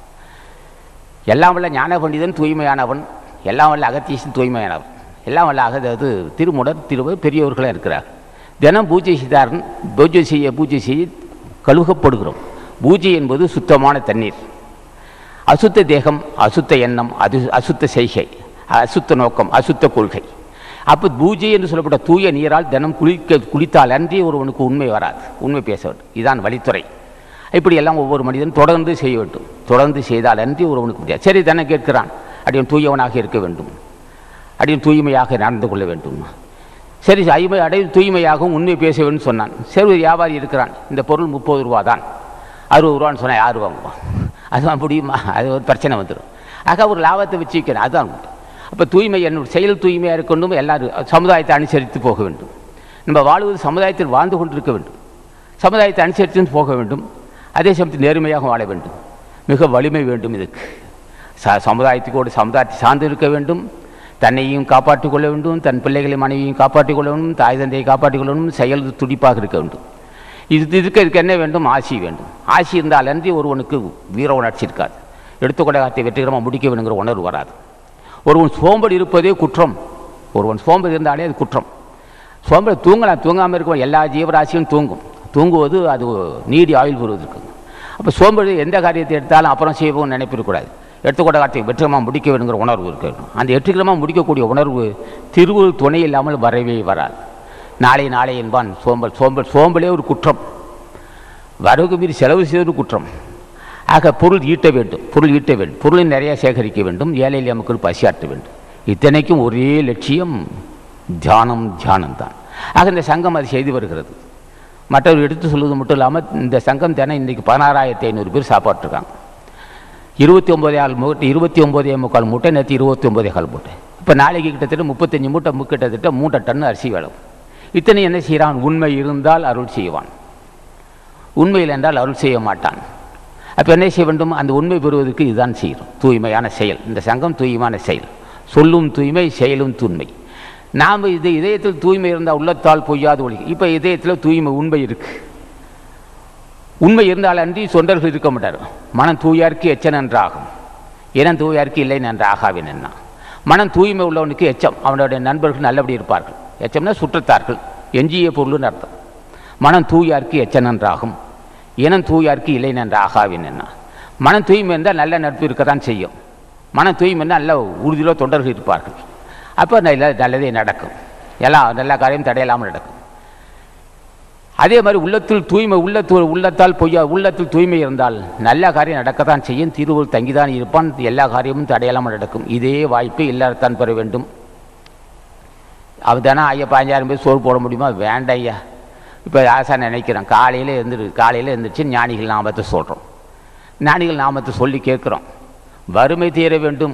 எல்லாம் வல்ல ஞான பண்டிதன் தூய்மையானவன் எல்லாம் வல்ல அகத்தீசன் தூய்மையானவன் எல்லாம் வல்ல அக அது திருமுடர் திருவர் பெரியவர்களாக இருக்கிறார் தினம் பூஜை செய்தாரன் பூஜை செய்ய பூஜை செய்ய கழுகப்படுகிறோம் பூஜை என்பது சுத்தமான தண்ணீர் அசுத்த தேகம் அசுத்த எண்ணம் அது அசுத்த செய்கை அசுத்த நோக்கம் அசுத்த கொள்கை அப்போ பூஜை என்று சொல்லப்பட்ட தூய நீரால் தினம் குளிக்க குளித்தால் அன்றி ஒருவனுக்கு உண்மை வராது உண்மை பேச வேண்டும் இதுதான் வழித்துறை இப்படி எல்லாம் ஒவ்வொரு மனிதன் தொடர்ந்து செய்ய வேண்டும் தொடர்ந்து செய்தால் அன்றி ஒருவனுக்கு முடியாது சரி தினம் கேட்கிறான் அடியன் தூயவனாக இருக்க வேண்டும் அடியன் தூய்மையாக நடந்து கொள்ள வேண்டும் சரி ஐமை அடை தூய்மையாகவும் உண்மை பேச வேண்டும் சொன்னான் சரி ஒரு வியாபாரி இருக்கிறான் இந்த பொருள் முப்பது ரூபா தான் அறுபது ரூபான்னு சொன்னால் யார் வாங்குவான் அதுதான் முடியுமா அது ஒரு பிரச்சனை வந்துடும் ஆக ஒரு லாபத்தை வச்சு வைக்கணும் அதுதான் உண்டு அப்போ தூய்மை என்னுடைய செயல் தூய்மையாக இருக்கணும் எல்லாரும் சமுதாயத்தை அனுசரித்து போக வேண்டும் நம்ம வாழ்வது சமுதாயத்தில் வாழ்ந்து கொண்டிருக்க வேண்டும் சமுதாயத்தை அனுசரித்து போக வேண்டும் அதே சமயத்தில் நேர்மையாக வாழ வேண்டும் மிக வலிமை வேண்டும் இதுக்கு ச சமுதாயத்துக்கோடு சமுதாயத்தை சார்ந்து இருக்க வேண்டும் தன்னையும் காப்பாற்றிக் கொள்ள வேண்டும் தன் பிள்ளைகளை மனைவியும் காப்பாற்றிக் கொள்ள வேண்டும் தாய் தந்தையை காப்பாற்றிக் கொள்ள வேண்டும் செயல் துடிப்பாக இருக்க வேண்டும் இது இருக்க இதுக்கு என்ன வேண்டும் ஆசி வேண்டும் ஆசி இருந்தால் அன்றி ஒருவனுக்கு வீர உணர்ச்சி இருக்காது எடுத்துக்கொண்ட காத்தை வெற்றிகரமாக முடிக்க வேணுங்கிற உணர்வு வராது ஒருவன் சோம்பல் இருப்பதே குற்றம் ஒருவன் சோம்பல் இருந்தாலே அது குற்றம் சோம்பல் தூங்கலாம் தூங்காமல் இருக்கும் எல்லா ஜீவராசியும் தூங்கும் தூங்குவது அது நீடி ஆயுள் பெறுவதற்கு அப்போ சோம்பல் எந்த காரியத்தை எடுத்தாலும் அப்புறம் செய்வோம் நினைப்பிடக்கூடாது எடுத்துக்கொண்ட காரியத்தை வெற்றிகரமாக முடிக்க வேணுங்கிற உணர்வு இருக்க வேண்டும் அந்த வெற்றிகரமாக முடிக்கக்கூடிய உணர்வு திருவுள் துணை இல்லாமல் வரவே வராது நாளை நாளை என்பான் சோம்பல் சோம்பல் சோம்பலே ஒரு குற்றம் வரவுக்கு மீறி செலவு செய்வது குற்றம் ஆக பொருள் ஈட்ட வேண்டும் பொருள் ஈட்ட வேண்டும் பொருளை நிறைய சேகரிக்க வேண்டும் ஏழை எளிய மக்கள் பசியாற்ற வேண்டும் இத்தனைக்கும் ஒரே லட்சியம் தியானம் தியானம் தான் ஆக இந்த சங்கம் அது செய்து வருகிறது மற்றவர் எடுத்து சொல்வது மட்டும் இல்லாமல் இந்த சங்கம் தினம் இன்றைக்கு பதினாறாயிரத்தி ஐநூறு பேர் சாப்பாட்டுருக்காங்க இருபத்தி ஒம்போதே ஆள் மூட்டை இருபத்தி ஒம்போதே முக்கால் மூட்டை நேற்று இருபத்தி ஒம்போதே கால் மூட்டை இப்போ நாளைக்கு கிட்டத்தட்ட முப்பத்தஞ்சு மூட்டை மு- கிட்டத்தட்ட மூட்டை டன் அரிசி வேணும் இத்தனை என்ன செய்கிறான் உண்மை இருந்தால் அருள் செய்வான் உண்மையில் என்றால் அருள் செய்ய மாட்டான் அப்போ என்ன செய்ய வேண்டும் அந்த உண்மை பெறுவதற்கு இதுதான் செய்கிறோம் தூய்மையான செயல் இந்த சங்கம் தூய்மையான செயல் சொல்லும் தூய்மை செயலும் தூய்மை நாம் இது இதயத்தில் தூய்மை இருந்தால் உள்ளத்தால் பொய்யாது ஒளி இப்போ இதயத்தில் தூய்மை உண்மை இருக்கு உண்மை இருந்தால் அன்றி சொந்தர்கள் இருக்க மாட்டார் மனம் தூயாருக்கு எச்சன் என்றாகும் இனம் தூயாருக்கு இல்லை என்று ஆகாவின் என்ன மனம் தூய்மை உள்ளவனுக்கு எச்சம் அவனுடைய நண்பர்கள் நல்லபடி இருப்பார்கள் எச்சம்னா சுற்றத்தார்கள் எஞ்சிய பொருள்னு அர்த்தம் மனம் தூயாருக்கு எச்சன் என்றாகும் இனம் தூயாருக்கு இல்லை என்று ஆகாவின் என்ன மனம் தூய்மை இருந்தால் நல்ல நட்பு இருக்கத்தான் செய்யும் மனம் தூய்மை இருந்தால் நல்ல உறுதியிலோ தொண்டர்கள் இருப்பார்கள் அப்போ நல்ல நல்லதே நடக்கும் எல்லாம் நல்ல காரியம் தடையில்லாமல் நடக்கும் அதே மாதிரி உள்ளத்தில் தூய்மை உள்ளத்து உள்ளத்தால் பொய்யா உள்ளத்தில் தூய்மை இருந்தால் நல்ல காரியம் நடக்கத்தான் செய்யும் திருவுள் தங்கிதான் இருப்பான் எல்லா காரியமும் தடையில்லாமல் நடக்கும் இதே வாய்ப்பு எல்லாத்தான் பெற வேண்டும் அவர் தானே ஐயா பதினஞ்சாயிரம் பேர் சோறு போட முடியுமா வேண்டாம் ஐயா இப்போ ஆசா நினைக்கிறேன் காலையில் எழுந்திரு காலையில் எழுந்திரிச்சு ஞானிகள் நாமத்தை சொல்கிறோம் ஞானிகள் நாமத்தை சொல்லி கேட்குறோம் வறுமை தீர வேண்டும்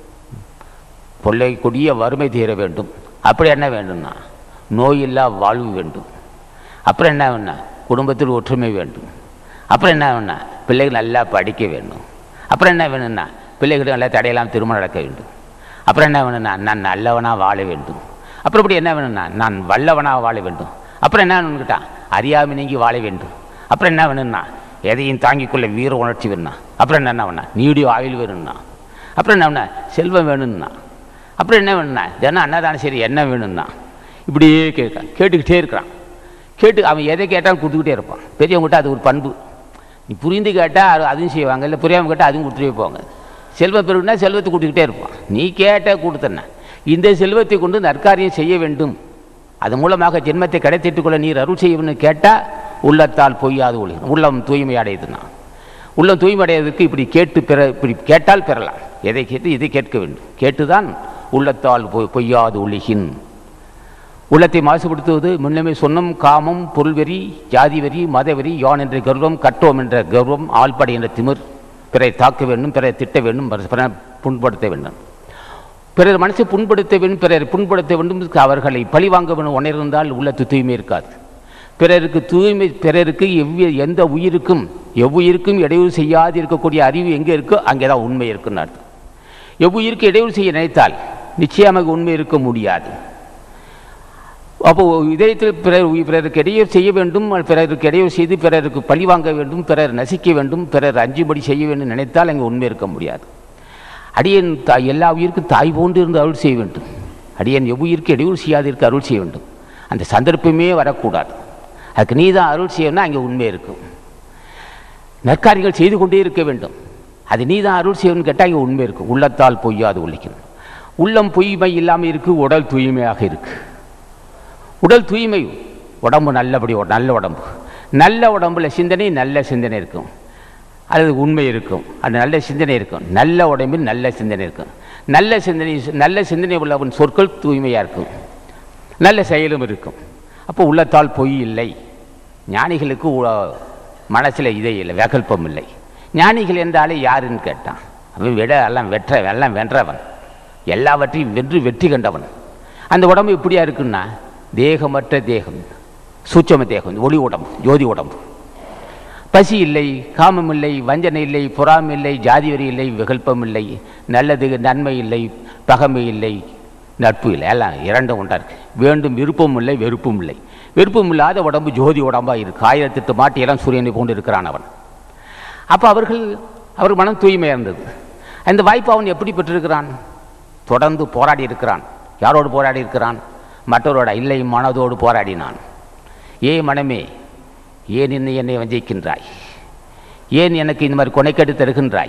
கொள்ளை கொடிய வறுமை தீர வேண்டும் அப்படி என்ன வேண்டும்னா நோயில்லா வாழ்வு வேண்டும் அப்புறம் என்ன வேணும் குடும்பத்தில் ஒற்றுமை வேண்டும் அப்புறம் என்ன வேணும் பிள்ளைகள் நல்லா படிக்க வேண்டும் அப்புறம் என்ன வேணும்னா பிள்ளைகளுக்கு நல்லா தடையெல்லாம் திருமணம் நடக்க வேண்டும் அப்புறம் என்ன வேணும்னா நான் நல்லவனாக வாழ வேண்டும் அப்புறம் இப்படி என்ன வேணும்னா நான் வல்லவனாக வாழ வேண்டும் அப்புறம் என்ன வேணும்னு கேட்டான் அறியாமை நீங்கி வாழ வேண்டும் அப்புறம் என்ன வேணும்னா எதையும் தாங்கிக் கொள்ள வீர உணர்ச்சி வேணும்னா அப்புறம் என்ன வேணா நீடிய ஆயுள் வேணும்னா அப்புறம் என்ன வேணா செல்வம் வேணும்னா அப்புறம் என்ன வேணும்னா தினம் அன்னதானம் சரி என்ன வேணும்னா இப்படியே கேட்க கேட்டுக்கிட்டே இருக்கிறான் கேட்டு அவன் எதை கேட்டாலும் கொடுத்துக்கிட்டே இருப்பான் பெரியவங்ககிட்ட அது ஒரு பண்பு நீ புரிந்து கேட்டால் அது அதுவும் செய்வாங்க இல்லை புரியாமல் கேட்டால் அதுவும் கொடுத்துட்டே போவாங்க செல்வம் பெருகுனா செல்வத்தை கொடுத்துக்கிட்டே இருப்பான் நீ கேட்ட கொடுத்தன இந்த செல்வத்தை கொண்டு நற்காரியம் செய்ய வேண்டும் அது மூலமாக ஜென்மத்தை கிடைத்திட்டுக் கொள்ள நீர் அருள் செய்யணும்னு கேட்டால் உள்ளத்தால் பொய்யாது ஒளி உள்ளம் தூய்மை அடையுதுன்னா உள்ளம் தூய்மை அடைவதற்கு இப்படி கேட்டு பெற இப்படி கேட்டால் பெறலாம் எதை கேட்டு இதை கேட்க வேண்டும் கேட்டுதான் உள்ளத்தால் பொய் பொய்யாது ஒளிகின் உள்ளத்தை மாசுபடுத்துவது முன்னமே சொன்னம் காமம் பொருள்வெறி ஜாதி வெறி மதவெறி யான் என்ற கர்வம் கட்டோம் என்ற கர்வம் ஆள்படை என்ற திமிர் பிறரை தாக்க வேண்டும் பிறரை திட்ட வேண்டும் பிறரை புண்படுத்த வேண்டும் பிறர் மனசை புண்படுத்த வேண்டும் பிறரை புண்படுத்த வேண்டும் அவர்களை பழி வாங்க வேண்டும் உணர்ந்தால் உள்ளத்து தூய்மை இருக்காது பிறருக்கு தூய்மை பிறருக்கு எவ்விய எந்த உயிருக்கும் எவ்வுயிருக்கும் இடையூறு செய்யாது இருக்கக்கூடிய அறிவு எங்கே இருக்கோ அங்கே தான் உண்மை இருக்குன்னு அர்த்தம் எவ்வுயிருக்கு இடையூறு செய்ய நினைத்தால் நிச்சயமாக உண்மை இருக்க முடியாது அப்போ இதயத்தில் பிறர் உயி- பிறருக்கு இடையூறு செய்ய வேண்டும் பிறருக்கு இடையூறு செய்து பிறருக்கு பழி வாங்க வேண்டும் பிறர் நசிக்க வேண்டும் பிறர் அஞ்சுபடி செய்ய வேண்டும் நினைத்தால் அங்கே உண்மை இருக்க முடியாது அடியன் தாய் எல்லா உயிருக்கும் தாய் போன்று இருந்து அருள் செய்ய வேண்டும் அடியன் எவ்வுயிருக்கு இடையூறு செய்யாது இருக்க அருள் செய்ய வேண்டும் அந்த சந்தர்ப்பமே வரக்கூடாது அதுக்கு நீ தான் அருள் செய்யணும்னா அங்கே உண்மை இருக்கும் நற்காரியங்கள் செய்து கொண்டே இருக்க வேண்டும் அது நீ தான் அருள் செய்யணும்னு கேட்டால் இங்கே உண்மை இருக்கும் உள்ளத்தால் பொய்யாது ஒழிக்கணும் உள்ளம் பொய்மை இல்லாமல் இருக்கு உடல் தூய்மையாக இருக்கு உடல் தூய்மை உடம்பு நல்லபடி ஒரு நல்ல உடம்பு நல்ல உடம்புல சிந்தனை நல்ல சிந்தனை இருக்கும் அது உண்மை இருக்கும் அது நல்ல சிந்தனை இருக்கும் நல்ல உடம்பில் நல்ல சிந்தனை இருக்கும் நல்ல சிந்தனை நல்ல சிந்தனை உள்ளவன் சொற்கள் தூய்மையாக இருக்கும் நல்ல செயலும் இருக்கும் அப்போ உள்ளத்தால் பொய் இல்லை ஞானிகளுக்கு மனசில் இதே இல்லை விகல்பம் இல்லை ஞானிகள் என்றாலே யாருன்னு கேட்டான் அவன் விட எல்லாம் வெற்ற எல்லாம் வென்றவன் எல்லாவற்றையும் வென்று வெற்றி கண்டவன் அந்த உடம்பு இப்படியா இருக்குன்னா தேகமற்ற தேகம் சூட்சம தேகம் ஒளி உடம்பு ஜோதி உடம்பு பசி இல்லை காமம் இல்லை வஞ்சனை இல்லை பொறாமை இல்லை ஜாதி வரி இல்லை விகல்பம் இல்லை நல்லது நன்மை இல்லை பகமை இல்லை நட்பு இல்லை எல்லாம் இரண்டும் உண்டா இருக்கு வேண்டும் விருப்பம் இல்லை வெறுப்பும் இல்லை விருப்பம் இல்லாத உடம்பு ஜோதி உடம்பாக இருக்கு ஆயிரத்தெட்டு மாட்டியெல்லாம் சூரியனை கொண்டு இருக்கிறான் அவன் அப்போ அவர்கள் அவர் மனம் தூய்மையாக இருந்தது அந்த வாய்ப்பு அவன் எப்படி பெற்றிருக்கிறான் தொடர்ந்து போராடி இருக்கிறான் யாரோடு போராடி இருக்கிறான் மற்றவரோட இல்லை மனதோடு போராடினான் ஏ மனமே ஏன் என்னை என்னை வஞ்சிக்கின்றாய் ஏன் எனக்கு இந்த மாதிரி கொனைக்கெடு தருகின்றாய்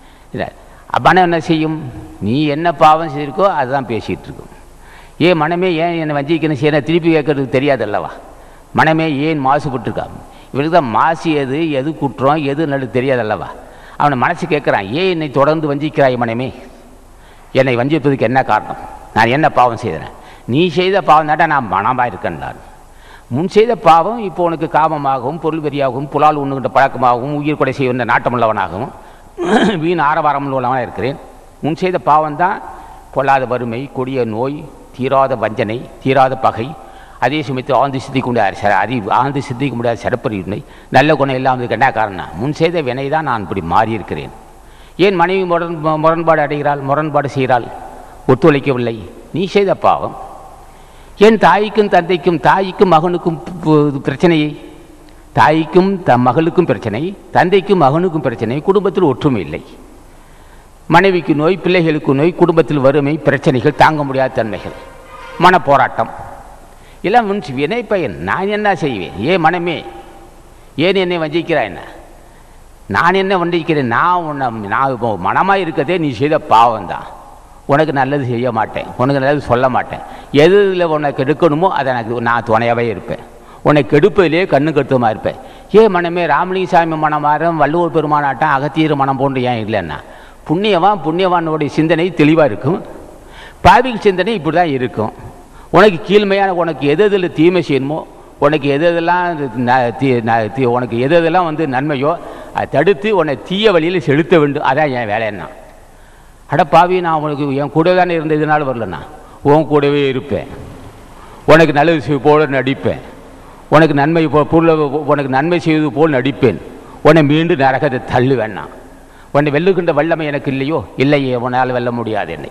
மனம் என்ன செய்யும் நீ என்ன பாவம் செய்திருக்கோ அதுதான் பேசிகிட்டு இருக்கும் ஏன் மனமே ஏன் என்னை வஞ்சிக்கணும் செய்ய திருப்பி கேட்கறதுக்கு தெரியாது அல்லவா மனமே ஏன் மாசுபட்டுருக்கா இவருக்கு தான் மாசு எது எது குற்றம் எது நடு தெரியாது அல்லவா அவனை மனசு கேட்குறான் ஏன் என்னை தொடர்ந்து வஞ்சிக்கிறாய் மனமே என்னை வஞ்சிப்பதுக்கு என்ன காரணம் நான் என்ன பாவம் செய்தேன் நீ செய்த பாவம் தாட்டா நான் மனமாக இருக்கேன் நான் முன் செய்த பாவம் இப்போ உனக்கு காமமாகவும் பொருள் வெறியாகவும் புலால் உண்ணுகின்ற பழக்கமாகவும் உயிர் கொடை செய்கின்ற நாட்டமுள்ளவனாகவும் வீண் ஆரவாரம் உள்ளவனாக இருக்கிறேன் முன் செய்த பாவம் தான் கொள்ளாத வறுமை கொடிய நோய் தீராத வஞ்சனை தீராத பகை அதே சமயத்தில் ஆழ்ந்து சித்திக்க முடியாத ச அதி ஆழ்ந்து சித்திக்க முடியாத சிறப்பறிவினை நல்ல குணம் இல்லாமல் என்ன காரணம் முன் செய்த வினை தான் நான் இப்படி மாறியிருக்கிறேன் ஏன் மனைவி முரண் முரண்பாடு அடைகிறாள் முரண்பாடு செய்கிறாள் ஒத்துழைக்கவில்லை நீ செய்த பாவம் என் தாய்க்கும் தந்தைக்கும் தாய்க்கும் மகனுக்கும் பிரச்சனையை தாய்க்கும் த மகளுக்கும் பிரச்சனை தந்தைக்கும் மகனுக்கும் பிரச்சனை குடும்பத்தில் ஒற்றுமை இல்லை மனைவிக்கு நோய் பிள்ளைகளுக்கு நோய் குடும்பத்தில் வறுமை பிரச்சனைகள் தாங்க முடியாத தன்மைகள் மன போராட்டம் எல்லாம் முன் வினை பயன் நான் என்ன செய்வேன் ஏன் மனமே ஏன் என்னை வஞ்சிக்கிறாய் என்ன நான் என்ன வஞ்சிக்கிறேன் நான் உன்னை நான் இப்போ மனமாக இருக்கதே நீ செய்த பாவம் தான் உனக்கு நல்லது செய்ய மாட்டேன் உனக்கு நல்லது சொல்ல மாட்டேன் எது இதில் உனக்கு எடுக்கணுமோ அதை எனக்கு நான் துணையாகவே இருப்பேன் உன்னை கெடுப்பதிலே கண்ணு கட்டுமா இருப்பேன் ஏன் மனமே ராமலிங்கசாமி மனமாரம் வள்ளுவர் பெருமானாட்டம் அகத்தீர் மனம் போன்று ஏன் இல்லைன்னா புண்ணியவான் புண்ணியவானுடைய சிந்தனை தெளிவாக இருக்கும் பாவிகள் சிந்தனை இப்படி தான் இருக்கும் உனக்கு கீழ்மையான உனக்கு எது எதில் தீமை செய்யணுமோ உனக்கு எது எதெல்லாம் உனக்கு எது எதெல்லாம் வந்து நன்மையோ அதை தடுத்து உன்னை தீய வழியில் செலுத்த வேண்டும் அதான் என் வேலைன்னா அட பாவி நான் உனக்கு என் கூட தானே இருந்த இதனால் வரலண்ணா உன் கூடவே இருப்பேன் உனக்கு நல்லது போல நடிப்பேன் உனக்கு நன்மை பொருள் உனக்கு நன்மை செய்வது போல் நடிப்பேன் உன்னை மீண்டும் நரகத்தை தள்ளு வேணாம் உன்னை வெல்லுகின்ற வல்லமை எனக்கு இல்லையோ இல்லையே உன்னால் வெல்ல முடியாது என்னை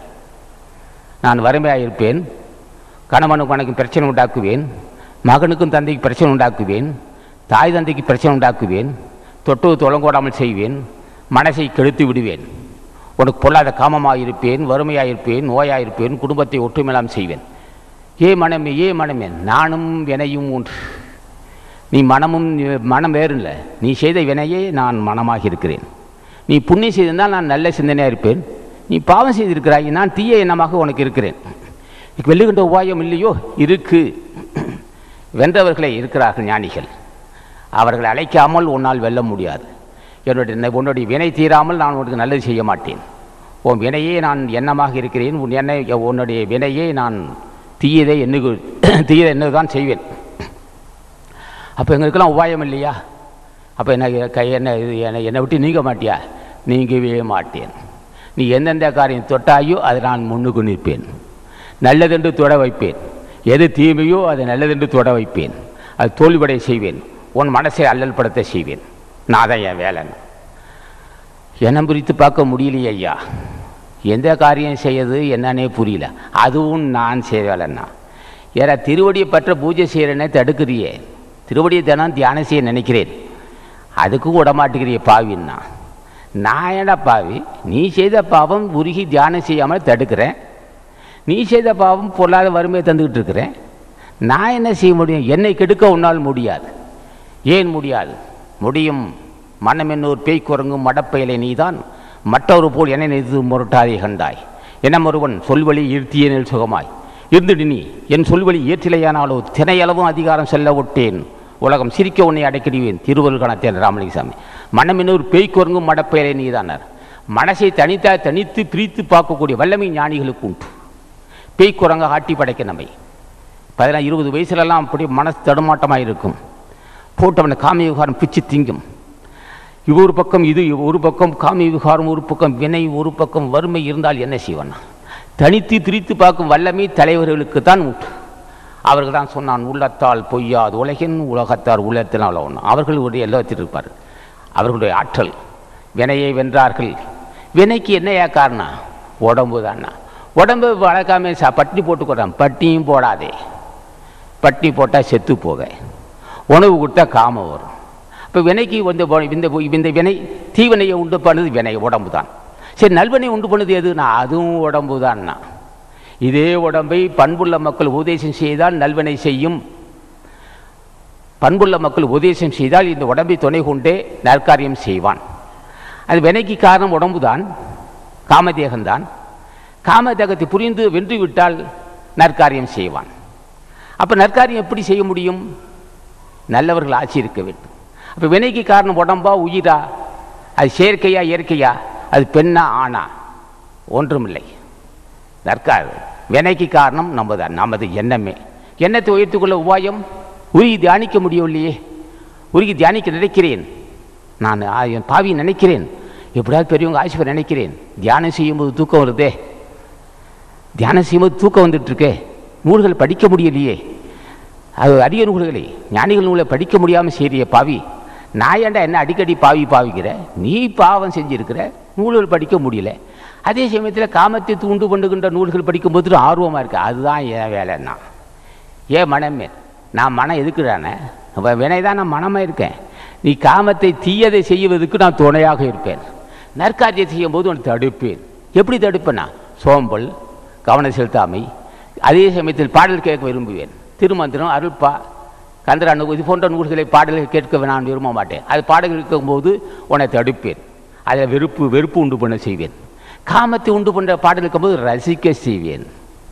நான் வறுமையாக இருப்பேன் கணவனுக்கு உனக்கு பிரச்சனை உண்டாக்குவேன் மகனுக்கும் தந்தைக்கு பிரச்சனை உண்டாக்குவேன் தாய் தந்தைக்கு பிரச்சனை உண்டாக்குவேன் தொட்டு தொலங்கோடாமல் செய்வேன் மனசை கெடுத்து விடுவேன் உனக்கு பொல்லாத காமமாக இருப்பேன் வறுமையாக இருப்பேன் நோயாக இருப்பேன் குடும்பத்தை ஒற்றுமையிலாம் செய்வேன் ஏ மனமே ஏ மனமே நானும் வினையும் ஒன்று நீ மனமும் மனம் வேறு இல்லை நீ செய்த வினையே நான் மனமாக இருக்கிறேன் நீ புண்ணியம் செய்திருந்தால் நான் நல்ல சிந்தனையாக இருப்பேன் நீ பாவம் செய்திருக்கிறாய் நான் தீய எண்ணமாக உனக்கு இருக்கிறேன் வெல்லுகின்ற உபாயம் இல்லையோ இருக்கு வென்றவர்களே இருக்கிறார்கள் ஞானிகள் அவர்களை அழைக்காமல் உன்னால் வெல்ல முடியாது என்னுடைய உன்னுடைய வினை தீராமல் நான் உனக்கு நல்லது செய்ய மாட்டேன் உன் வினையே நான் எண்ணமாக இருக்கிறேன் உன் எண்ணெய் உன்னுடைய வினையே நான் தீயதை எண்ணு தீயதை என்ன தான் செய்வேன் அப்போ எங்களுக்கெல்லாம் உபாயம் இல்லையா அப்போ என்ன கை என்ன இது என்னை என்னை விட்டு நீங்க மாட்டியா நீங்கவே மாட்டேன் நீ எந்தெந்த காரியம் தொட்டாயோ அதை நான் முன்னுக்கு நிற்பேன் நல்லதென்று தொட வைப்பேன் எது தீமையோ அதை நல்லதென்று தொட வைப்பேன் அது தோல்வியடைய செய்வேன் உன் மனசை அல்லல் படுத்த செய்வேன் நான் தான் என் வேலைன்னு எண்ணம் பிரித்து பார்க்க முடியலையே ஐயா எந்த காரியம் செய்யறது என்னன்னே புரியல அதுவும் நான் செய்வேலன்னா ஏற திருவடியை பற்ற பூஜை செய்கிறேன்னே தடுக்கிறியே திருவடியை தினம் தியானம் செய்ய நினைக்கிறேன் அதுக்கும் விடமாட்டுக்கிறிய பாவின்னா நான் என்ன பாவி நீ செய்த பாவம் உருகி தியானம் செய்யாமல் தடுக்கிறேன் நீ செய்த பாவம் பொருளாத வறுமையை தந்துக்கிட்டு இருக்கிறேன் நான் என்ன செய்ய முடியும் என்னை கெடுக்க உன்னால் முடியாது ஏன் முடியாது முடியும் மனம் என்னூர் பேய் குரங்கும் மடப்பயலை நீதான் மற்றொரு போல் என்னை நினைத்து முரட்டாதே கண்டாய் என ஒருவன் சொல்வழி ஈர்த்தியனில் சுகமாய் இருந்துடு நீ என் சொல்வழி ஏற்றிலையானாலோ தினையளவும் அதிகாரம் செல்ல விட்டேன் உலகம் சிரிக்க உன்னை அடைக்கிடுவேன் திருவருள் கணத்தேன் ராமலிங்கசாமி மனம் என்னூர் பேய் குரங்கும் மடப்பயலை நீதானார் மனசை தனித்தா தனித்து பிரித்து பார்க்கக்கூடிய வல்லமை ஞானிகளுக்கு உண்டு பேய் குரங்க ஆட்டி படைக்க நம்மை பதினா இருபது வயசுலலாம் அப்படி மனசு தடுமாட்டமாக இருக்கும் போட்டு அவனை காமிய விகாரம் பிச்சு திங்கும் இவ ஒரு பக்கம் இது இவ ஒரு பக்கம் காமிய விகாரம் ஒரு பக்கம் வினை ஒரு பக்கம் வறுமை இருந்தால் என்ன செய்வானா தனித்து பிரித்து பார்க்கும் வல்லமை தலைவர்களுக்கு தான் உண்டு அவர்கள் தான் சொன்னான் உள்ளத்தால் பொய்யாது உலகின் உலகத்தார் உள்ளத்தினால் ஒன்று அவர்களுடைய எல்லாத்தில் இருப்பார் அவர்களுடைய ஆற்றல் வினையை வென்றார்கள் வினைக்கு என்னையா காரணம் உடம்பு தானா உடம்பு வளர்க்காம சா பட்டினி போட்டுக்கிறான் பட்டியும் போடாதே பட்டினி போட்டால் செத்து போக உணவு கொடுத்தா காமம் வரும் இப்போ வினைக்கு வந்து போ- இந்த இந்த வினை தீவினையை உண்டு பண்ணுது வினை உடம்பு தான் சரி நல்வினை உண்டு பண்ணுது எதுனா அதுவும் உடம்பு தான்னா இதே உடம்பை பண்புள்ள மக்கள் உபதேசம் செய்தால் நல்வினை செய்யும் பண்புள்ள மக்கள் உபதேசம் செய்தால் இந்த உடம்பை துணை கொண்டே நற்காரியம் செய்வான் அது வினைக்கு காரணம் உடம்புதான் காமதேகம்தான் காமதேகத்தை புரிந்து வென்று விட்டால் நற்காரியம் செய்வான் அப்போ நற்காரியம் எப்படி செய்ய முடியும் நல்லவர்கள் ஆட்சி இருக்க வேண்டும் அப்போ வினைக்கு காரணம் உடம்பா உயிரா அது செயற்கையா இயற்கையா அது பெண்ணா ஆணா ஒன்றுமில்லை நற்கார் வினைக்கு காரணம் நம்ம தான் நமது எண்ணமே எண்ணத்தை உயர்த்துக்கொள்ள உபாயம் உருகி தியானிக்க முடியவில்லையே உருகி தியானிக்க நினைக்கிறேன் நான் ஆ, என் பாவி நினைக்கிறேன் எப்படியாவது பெரியவங்க ஆசிரியர் நினைக்கிறேன் தியானம் செய்யும்போது தூக்கம் வருதே தியானம் செய்யும்போது தூக்கம் வந்துட்டு இருக்கே நூல்கள் படிக்க முடியலையே அது அரிய நூல்களை ஞானிகள் நூலை படிக்க முடியாமல் செய்கிறிய பாவி நான் ஏன்டா என்ன அடிக்கடி பாவி பாவிக்கிற நீ பாவம் செஞ்சிருக்கிற நூல்கள் படிக்க முடியல அதே சமயத்தில் காமத்தை தூண்டு பண்ணுகின்ற நூல்கள் படிக்கும்போது ஆர்வமாக இருக்கு அதுதான் என் வேலைன்னா ஏன் மனமே நான் மனம் எதுக்குறானே வினை தான் நான் மனமாக இருக்கேன் நீ காமத்தை தீயதை செய்வதற்கு நான் துணையாக இருப்பேன் நற்காரியத்தை செய்யும்போது உன்னை தடுப்பேன் எப்படி தடுப்பேனா சோம்பல் கவனம் செலுத்தாமை அதே சமயத்தில் பாடல் கேட்க விரும்புவேன் திருமந்திரம் அருள்பா கந்தரானு இது போன்ற நூல்களை பாடல்கள் கேட்க நான் விரும்ப மாட்டேன் அது பாடல்கள் இருக்கும்போது உன்னை தடுப்பேன் அதில் வெறுப்பு வெறுப்பு உண்டு பண்ண செய்வேன் காமத்தை உண்டு பண்ணுற பாடல் இருக்கும்போது ரசிக்க செய்வேன்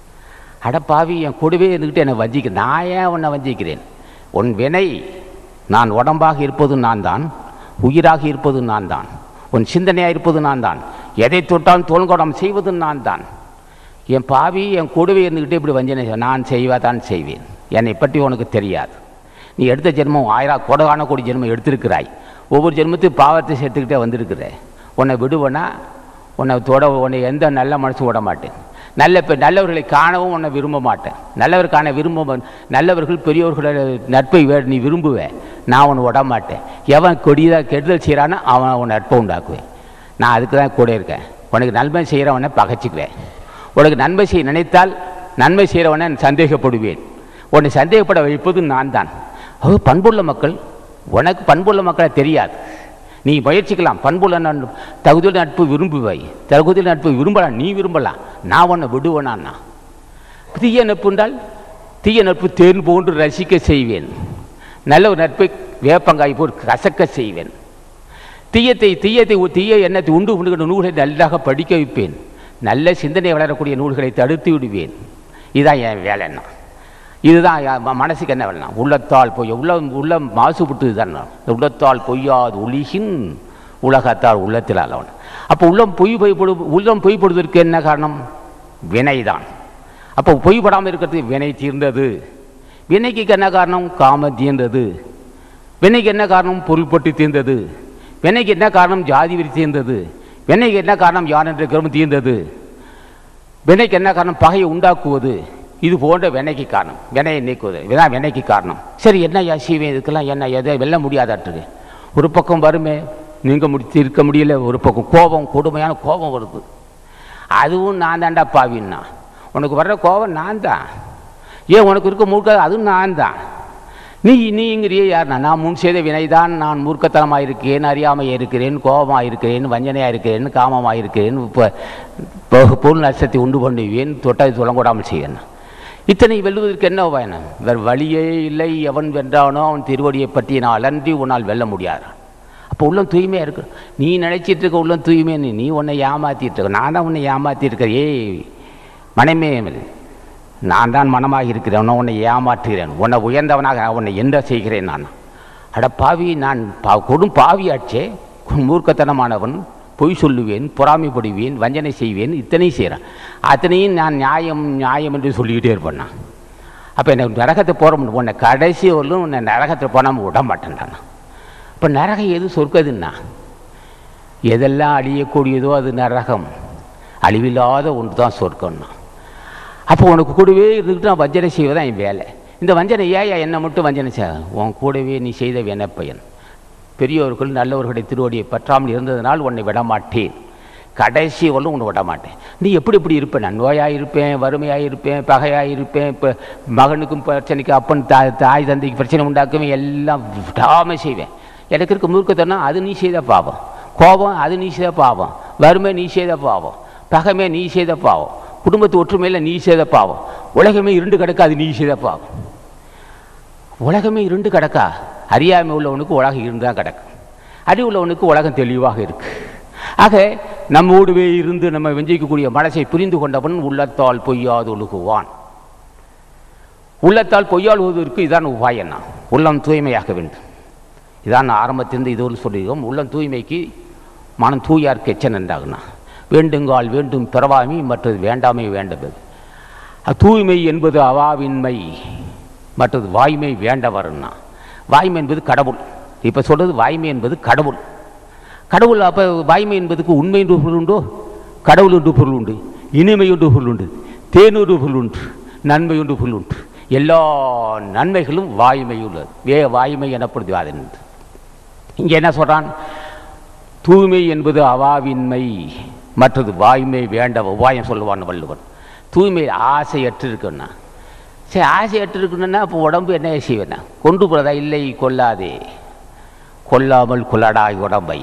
அட பாவி என் கூடவே இருந்துக்கிட்டு என்னை வஞ்சிக்க நான் ஏன் உன்னை வஞ்சிக்கிறேன் உன் வினை நான் உடம்பாக இருப்பது நான் தான் உயிராக இருப்பது நான் தான் உன் சிந்தனையாக இருப்பது நான் தான் எதை தொட்டாலும் தோல்கோடம் செய்வது நான் தான் என் பாவி என் கூடவே இருந்துக்கிட்டே இப்படி வஞ்சனை செய்~ நான் செய்வா தான் செய்வேன் என்னை பற்றி உனக்கு தெரியாது நீ எடுத்த ஜென்மம் ஆயிரம் கோடான கோடி ஜென்மம் எடுத்திருக்கிறாய் ஒவ்வொரு ஜென்மத்தையும் பாவத்தை சேர்த்துக்கிட்டே வந்திருக்கிற உன்னை விடுவேனா உன்னை தொட உன்னை எந்த நல்ல மனசும் விட மாட்டேன் நல்ல பெ நல்லவர்களை காணவும் உன்னை விரும்ப மாட்டேன் நல்லவர் காண விரும்ப மா- நல்லவர்கள் பெரியவர்களோட நட்பை வே நீ விரும்புவேன் நான் உன்னை விட மாட்டேன் எவன் கொடியதாக கெடுதல் செய்கிறானோ அவன் உன் நட்பை உண்டாக்குவேன் நான் அதுக்கு தான் கூட இருக்கேன் உனக்கு நன்மை செய்கிறவனை பகைச்சிக்குவேன் உனக்கு நன்மை செய்ய நினைத்தால் நன்மை செய்கிறவனை சந்தேகப்படுவேன் உன்னை சந்தேகப்பட வைப்பது நான் தான் அது பண்புள்ள மக்கள் உனக்கு பண்புள்ள மக்களை தெரியாது நீ முயற்சிக்கலாம் பண்புள்ள நன் தகுதியுள்ள நட்பு விரும்புவாய் தகுதியுள்ள நட்பு விரும்பலாம் நீ விரும்பலாம் நான் உன்னை விடுவேனான்னா தீய நட்பு என்றால் தீய நட்பு தேன் போன்று ரசிக்க செய்வேன் நல்ல ஒரு நட்பை வேப்பங்காய் போல் கசக்க செய்வேன் தீயத்தை தீயத்தை தீய எண்ணத்தை உண்டு உண்டுகின்ற நூல்களை நல்லாக படிக்க வைப்பேன் நல்ல சிந்தனை வளரக்கூடிய நூல்களை தடுத்து விடுவேன் இதுதான் என் வேலைன்னா இதுதான் என் ம- மனசுக்கு என்ன வேலைனா உள்ளத்தால் பொய் உள்ளம் உள்ளம் மாசுபட்டு தான் இந்த உள்ளத்தால் பொய்யாது ஒளிகின் உலகத்தால் உள்ளத்தில் அளவன் அப்போ உள்ளம் பொய் பொய்ப்படு உள்ளம் பொய்ப்படுவதற்கு என்ன காரணம் வினைதான் அப்போ பொய்படாமல் இருக்கிறது வினை தீர்ந்தது வினைக்கு என்ன காரணம் காமம் தீர்ந்தது வினைக்கு என்ன காரணம் பொருள்பட்டு தீர்ந்தது வினைக்கு என்ன காரணம் ஜாதி வெறி தீர்ந்தது வினைக்கு என்ன காரணம் யார் என்ற கருமம் தீர்ந்தது வினைக்கு என்ன காரணம் பகையை உண்டாக்குவது இது போன்ற வினைக்கு காரணம் வினையை நீக்குவது இதுதான் வினைக்கு காரணம் சரி என்ன ஐயா செய்வேன் இதுக்கெல்லாம் என்ன எதை வெல்ல முடியாதாட்டுருக்கு ஒரு பக்கம் வருமே நீங்க முடித்து இருக்க முடியல ஒரு பக்கம் கோபம் கொடுமையான கோபம் வருது அதுவும் நான் தான்டா பாவின்னா உனக்கு வர்ற கோபம் நான் தான் ஏன் உனக்கு இருக்க மூர்க்க அதுவும் நான் தான் நீ நீங்கிறியே யாருண்ணா நான் முன் செய்த வினைதான் நான் மூர்க்கத்தனமாக இருக்கிறேன் அறியாமையாக இருக்கிறேன் கோபமாக இருக்கிறேன் வஞ்சனையாக இருக்கிறேன் காமமாக இருக்கிறேன் இப்போ பொருள் நஷ்டத்தை உண்டு பண்ணுவேன் தொட்டதை தொடங்கூடாமல் செய்வேன் இத்தனை வெல்லுவதற்கு என்ன பயணம் வேறு வழியே இல்லை எவன் வென்றானோ அவன் திருவடியை பற்றி நான் அலன்றி உன்னால் வெல்ல முடியாது அப்போ உள்ளம் தூய்மையாக இருக்கு நீ நினைச்சிட்டு இருக்க உள்ளம் தூய்மை நீ நீ உன்னை ஏமாத்திட்டு இருக்க நான் தான் உன்னை ஏமாத்தி இருக்கேன் ஏய் மனமே நான் தான் மனமாக இருக்கிறேன் உன்னை உன்னை ஏமாற்றுகிறேன் உன்னை உயர்ந்தவனாக உன்னை எந்த செய்கிறேன் நான் அட பாவி நான் பா கொடும் பாவியாச்சே மூர்க்கத்தனமானவன் பொய் சொல்லுவேன் பொறாமைப்படுவேன் வஞ்சனை செய்வேன் இத்தனையும் செய்கிறேன் அத்தனையும் நான் நியாயம் நியாயம் என்று சொல்லிக்கிட்டே இருப்பேன் நான் அப்போ என்னை நரகத்தை போகிற முடியும் உன்னை கடைசி வரலும் உன்னை நரகத்தில் போனாமல் விட மாட்டேன்டான் இப்போ நரகம் எது சொர்க்கதுன்னா எதெல்லாம் அழியக்கூடியதோ அது நரகம் அழிவில்லாத ஒன்று தான் சொர்க்கம்னா அப்போ உனக்கு கூடவே இருந்துட்டு நான் வஞ்சனை செய்வதான் என் வேலை இந்த வஞ்சனை ஏன் என்னை மட்டும் வஞ்சனை செய்ய உன் கூடவே நீ செய்த வினைப்பயன் பெரியோர்கள் நல்லவர்களுடைய திருவடியை பற்றாமல் இருந்ததனால் உன்னை விடமாட்டேன் கடைசி வரலும் உன்னை விட மாட்டேன் நீ எப்படி எப்படி இருப்பேன் நான் நோயாக இருப்பேன் வறுமையாக இருப்பேன் பகையாக இருப்பேன் இப்போ மகனுக்கும் பிரச்சனைக்கு அப்பன் தாய் தாய் தந்தைக்கு பிரச்சனை உண்டாக்குவேன் எல்லாம் விடாமல் செய்வேன் எனக்கு இருக்க மூர்க்கத்தனா அது நீ செய்த பாவம் கோபம் அது நீ செய்த பாவம் வறுமை நீ செய்த பாவம் பகைமை நீ செய்த பாவம் குடும்பத்து ஒற்றுமையில் நீ செய்த பாவம் உலகமே இருண்டு கிடக்க அது நீ செய்த பாவம் உலகமே இருண்டு கிடக்கா அறியாமை உள்ளவனுக்கு உலகம் இருந்தால் கிடக்கும் அறிவு உள்ளவனுக்கு உலகம் தெளிவாக இருக்கு ஆக நம்மோடுவே இருந்து நம்ம வெஞ்சிக்கக்கூடிய மனசை புரிந்து கொண்டவன் உள்ளத்தால் பொய்யாது ஒழுகுவான் உள்ளத்தால் பொய்யால் ஒழுவதற்கு இதான் உபாயம்னா உள்ளம் தூய்மையாக வேண்டும் இதான் ஆரம்பத்திலிருந்து இது ஒரு சொல்லியிருக்கோம் உள்ளம் தூய்மைக்கு மனம் தூயார்க்கு எச்சன் என்றாகுனா வேண்டுங்கால் வேண்டும் பிறவாமை மற்றது வேண்டாமை வேண்டது தூய்மை என்பது அவாவின்மை மற்றது வாய்மை வேண்டவர்னா வாய்மை என்பது கடவுள் இப்போ சொல்கிறது வாய்மை என்பது கடவுள் கடவுள் அப்போ வாய்மை என்பதுக்கு உண்மை என்று பொருள் உண்டோ கடவுள் என்று பொருள் உண்டு இனிமை என்று பொருள் உண்டு தேனொரு பொருள் உண்டு நன்மை என்று பொருள் உண்டு எல்லா நன்மைகளும் வாய்மை உள்ளது வே வாய்மை எனப்படுது அது இங்கே என்ன சொல்கிறான் தூய்மை என்பது அவாவின்மை மற்றது வாய்மை வேண்ட உபாயம் சொல்லுவான் வள்ளுவன் தூய்மை ஆசையற்று இருக்குன்னா சரி ஆசையற்று இருக்குன்னா அப்போ உடம்பு என்ன செய்வேன்னா கொண்டு போகிறதா இல்லை கொல்லாதே கொல்லாமல் கொல்லடாய் உடம்பை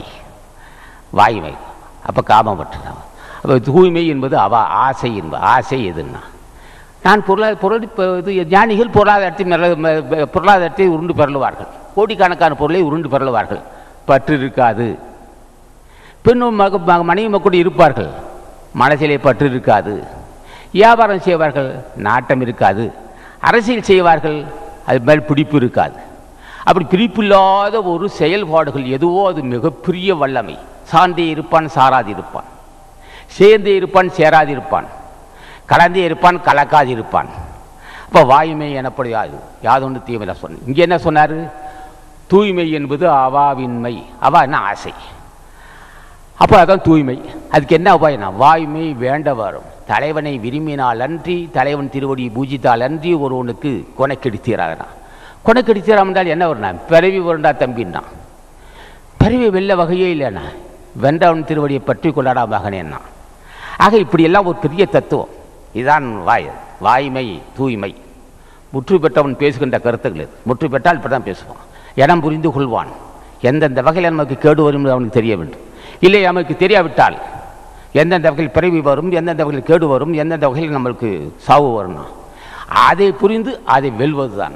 வாய்மை அப்போ காமம் பற்றுதான் அப்போ தூய்மை என்பது அவ ஆசை என்பது ஆசை எதுன்னா நான் பொருளா பொருள் இப்போ இது ஞானிகள் பொருளாதாரத்தை மெல்ல- மெ- பொருளாதாரத்தை உருண்டு பெறலுவார்கள் கோடிக்கணக்கான பொருளை உருண்டு பெறலுவார்கள் பற்று இருக்காது பெண்ணும் மக மக- மனைவி மக்கள் இருப்பார்கள் மனசிலே பற்று இருக்காது வியாபாரம் செய்வார்கள் நாட்டம் இருக்காது அரசியல் செய்வார்கள் அது மேல் பிடிப்பு இருக்காது அப்படி பிடிப்பில்லாத ஒரு செயல்பாடுகள் எதுவோ அது மிகப்பெரிய வல்லமை சார்ந்தே இருப்பான் சாராது இருப்பான் சேர்ந்தே இருப்பான் சேராது இருப்பான் கலந்தே இருப்பான் கலக்காது இருப்பான் அப்போ வாயுமை எனப்படுயாது யாதொன்று தீவிர சொன்ன இங்கே என்ன சொன்னார் தூய்மை என்பது அவாவின்மை அவா என்ன ஆசை அப்போ அதான் தூய்மை அதுக்கு என்ன உபாயம்னா வாய்மை வேண்ட வரும் தலைவனை விரும்பினால் அன்றி தலைவன் திருவடி பூஜித்தால் அன்றி ஒருவனுக்கு கொனைக்கெடுத்தீராகனா கொனைக்கெடுத்தீராம் என்றால் என்ன வரும்னா பிறவி வருண்டா தம்பின்னா பிறவி வெல்ல வகையே இல்லைண்ணா வென்றவன் திருவடியை பற்றி கொண்டாடா மகனேன்னா ஆக இப்படியெல்லாம் ஒரு பெரிய தத்துவம் இதுதான் வாய் வாய்மை தூய்மை முற்று பெற்றவன் பேசுகின்ற கருத்துக்கள் இது முற்று பெற்றால் இப்படி தான் பேசுவான் இடம் புரிந்து கொள்வான் எந்தெந்த வகையில் நமக்கு கேடு வரும் என்று அவனுக்கு தெரிய வேண்டும் இல்லை நமக்கு தெரியாவிட்டால் எந்தெந்த வகையில் பிறவி வரும் எந்தெந்த வகையில் கேடு வரும் எந்தெந்த வகையில் நம்மளுக்கு சாவு வரும்னா அதை புரிந்து அதை வெல்வது தான்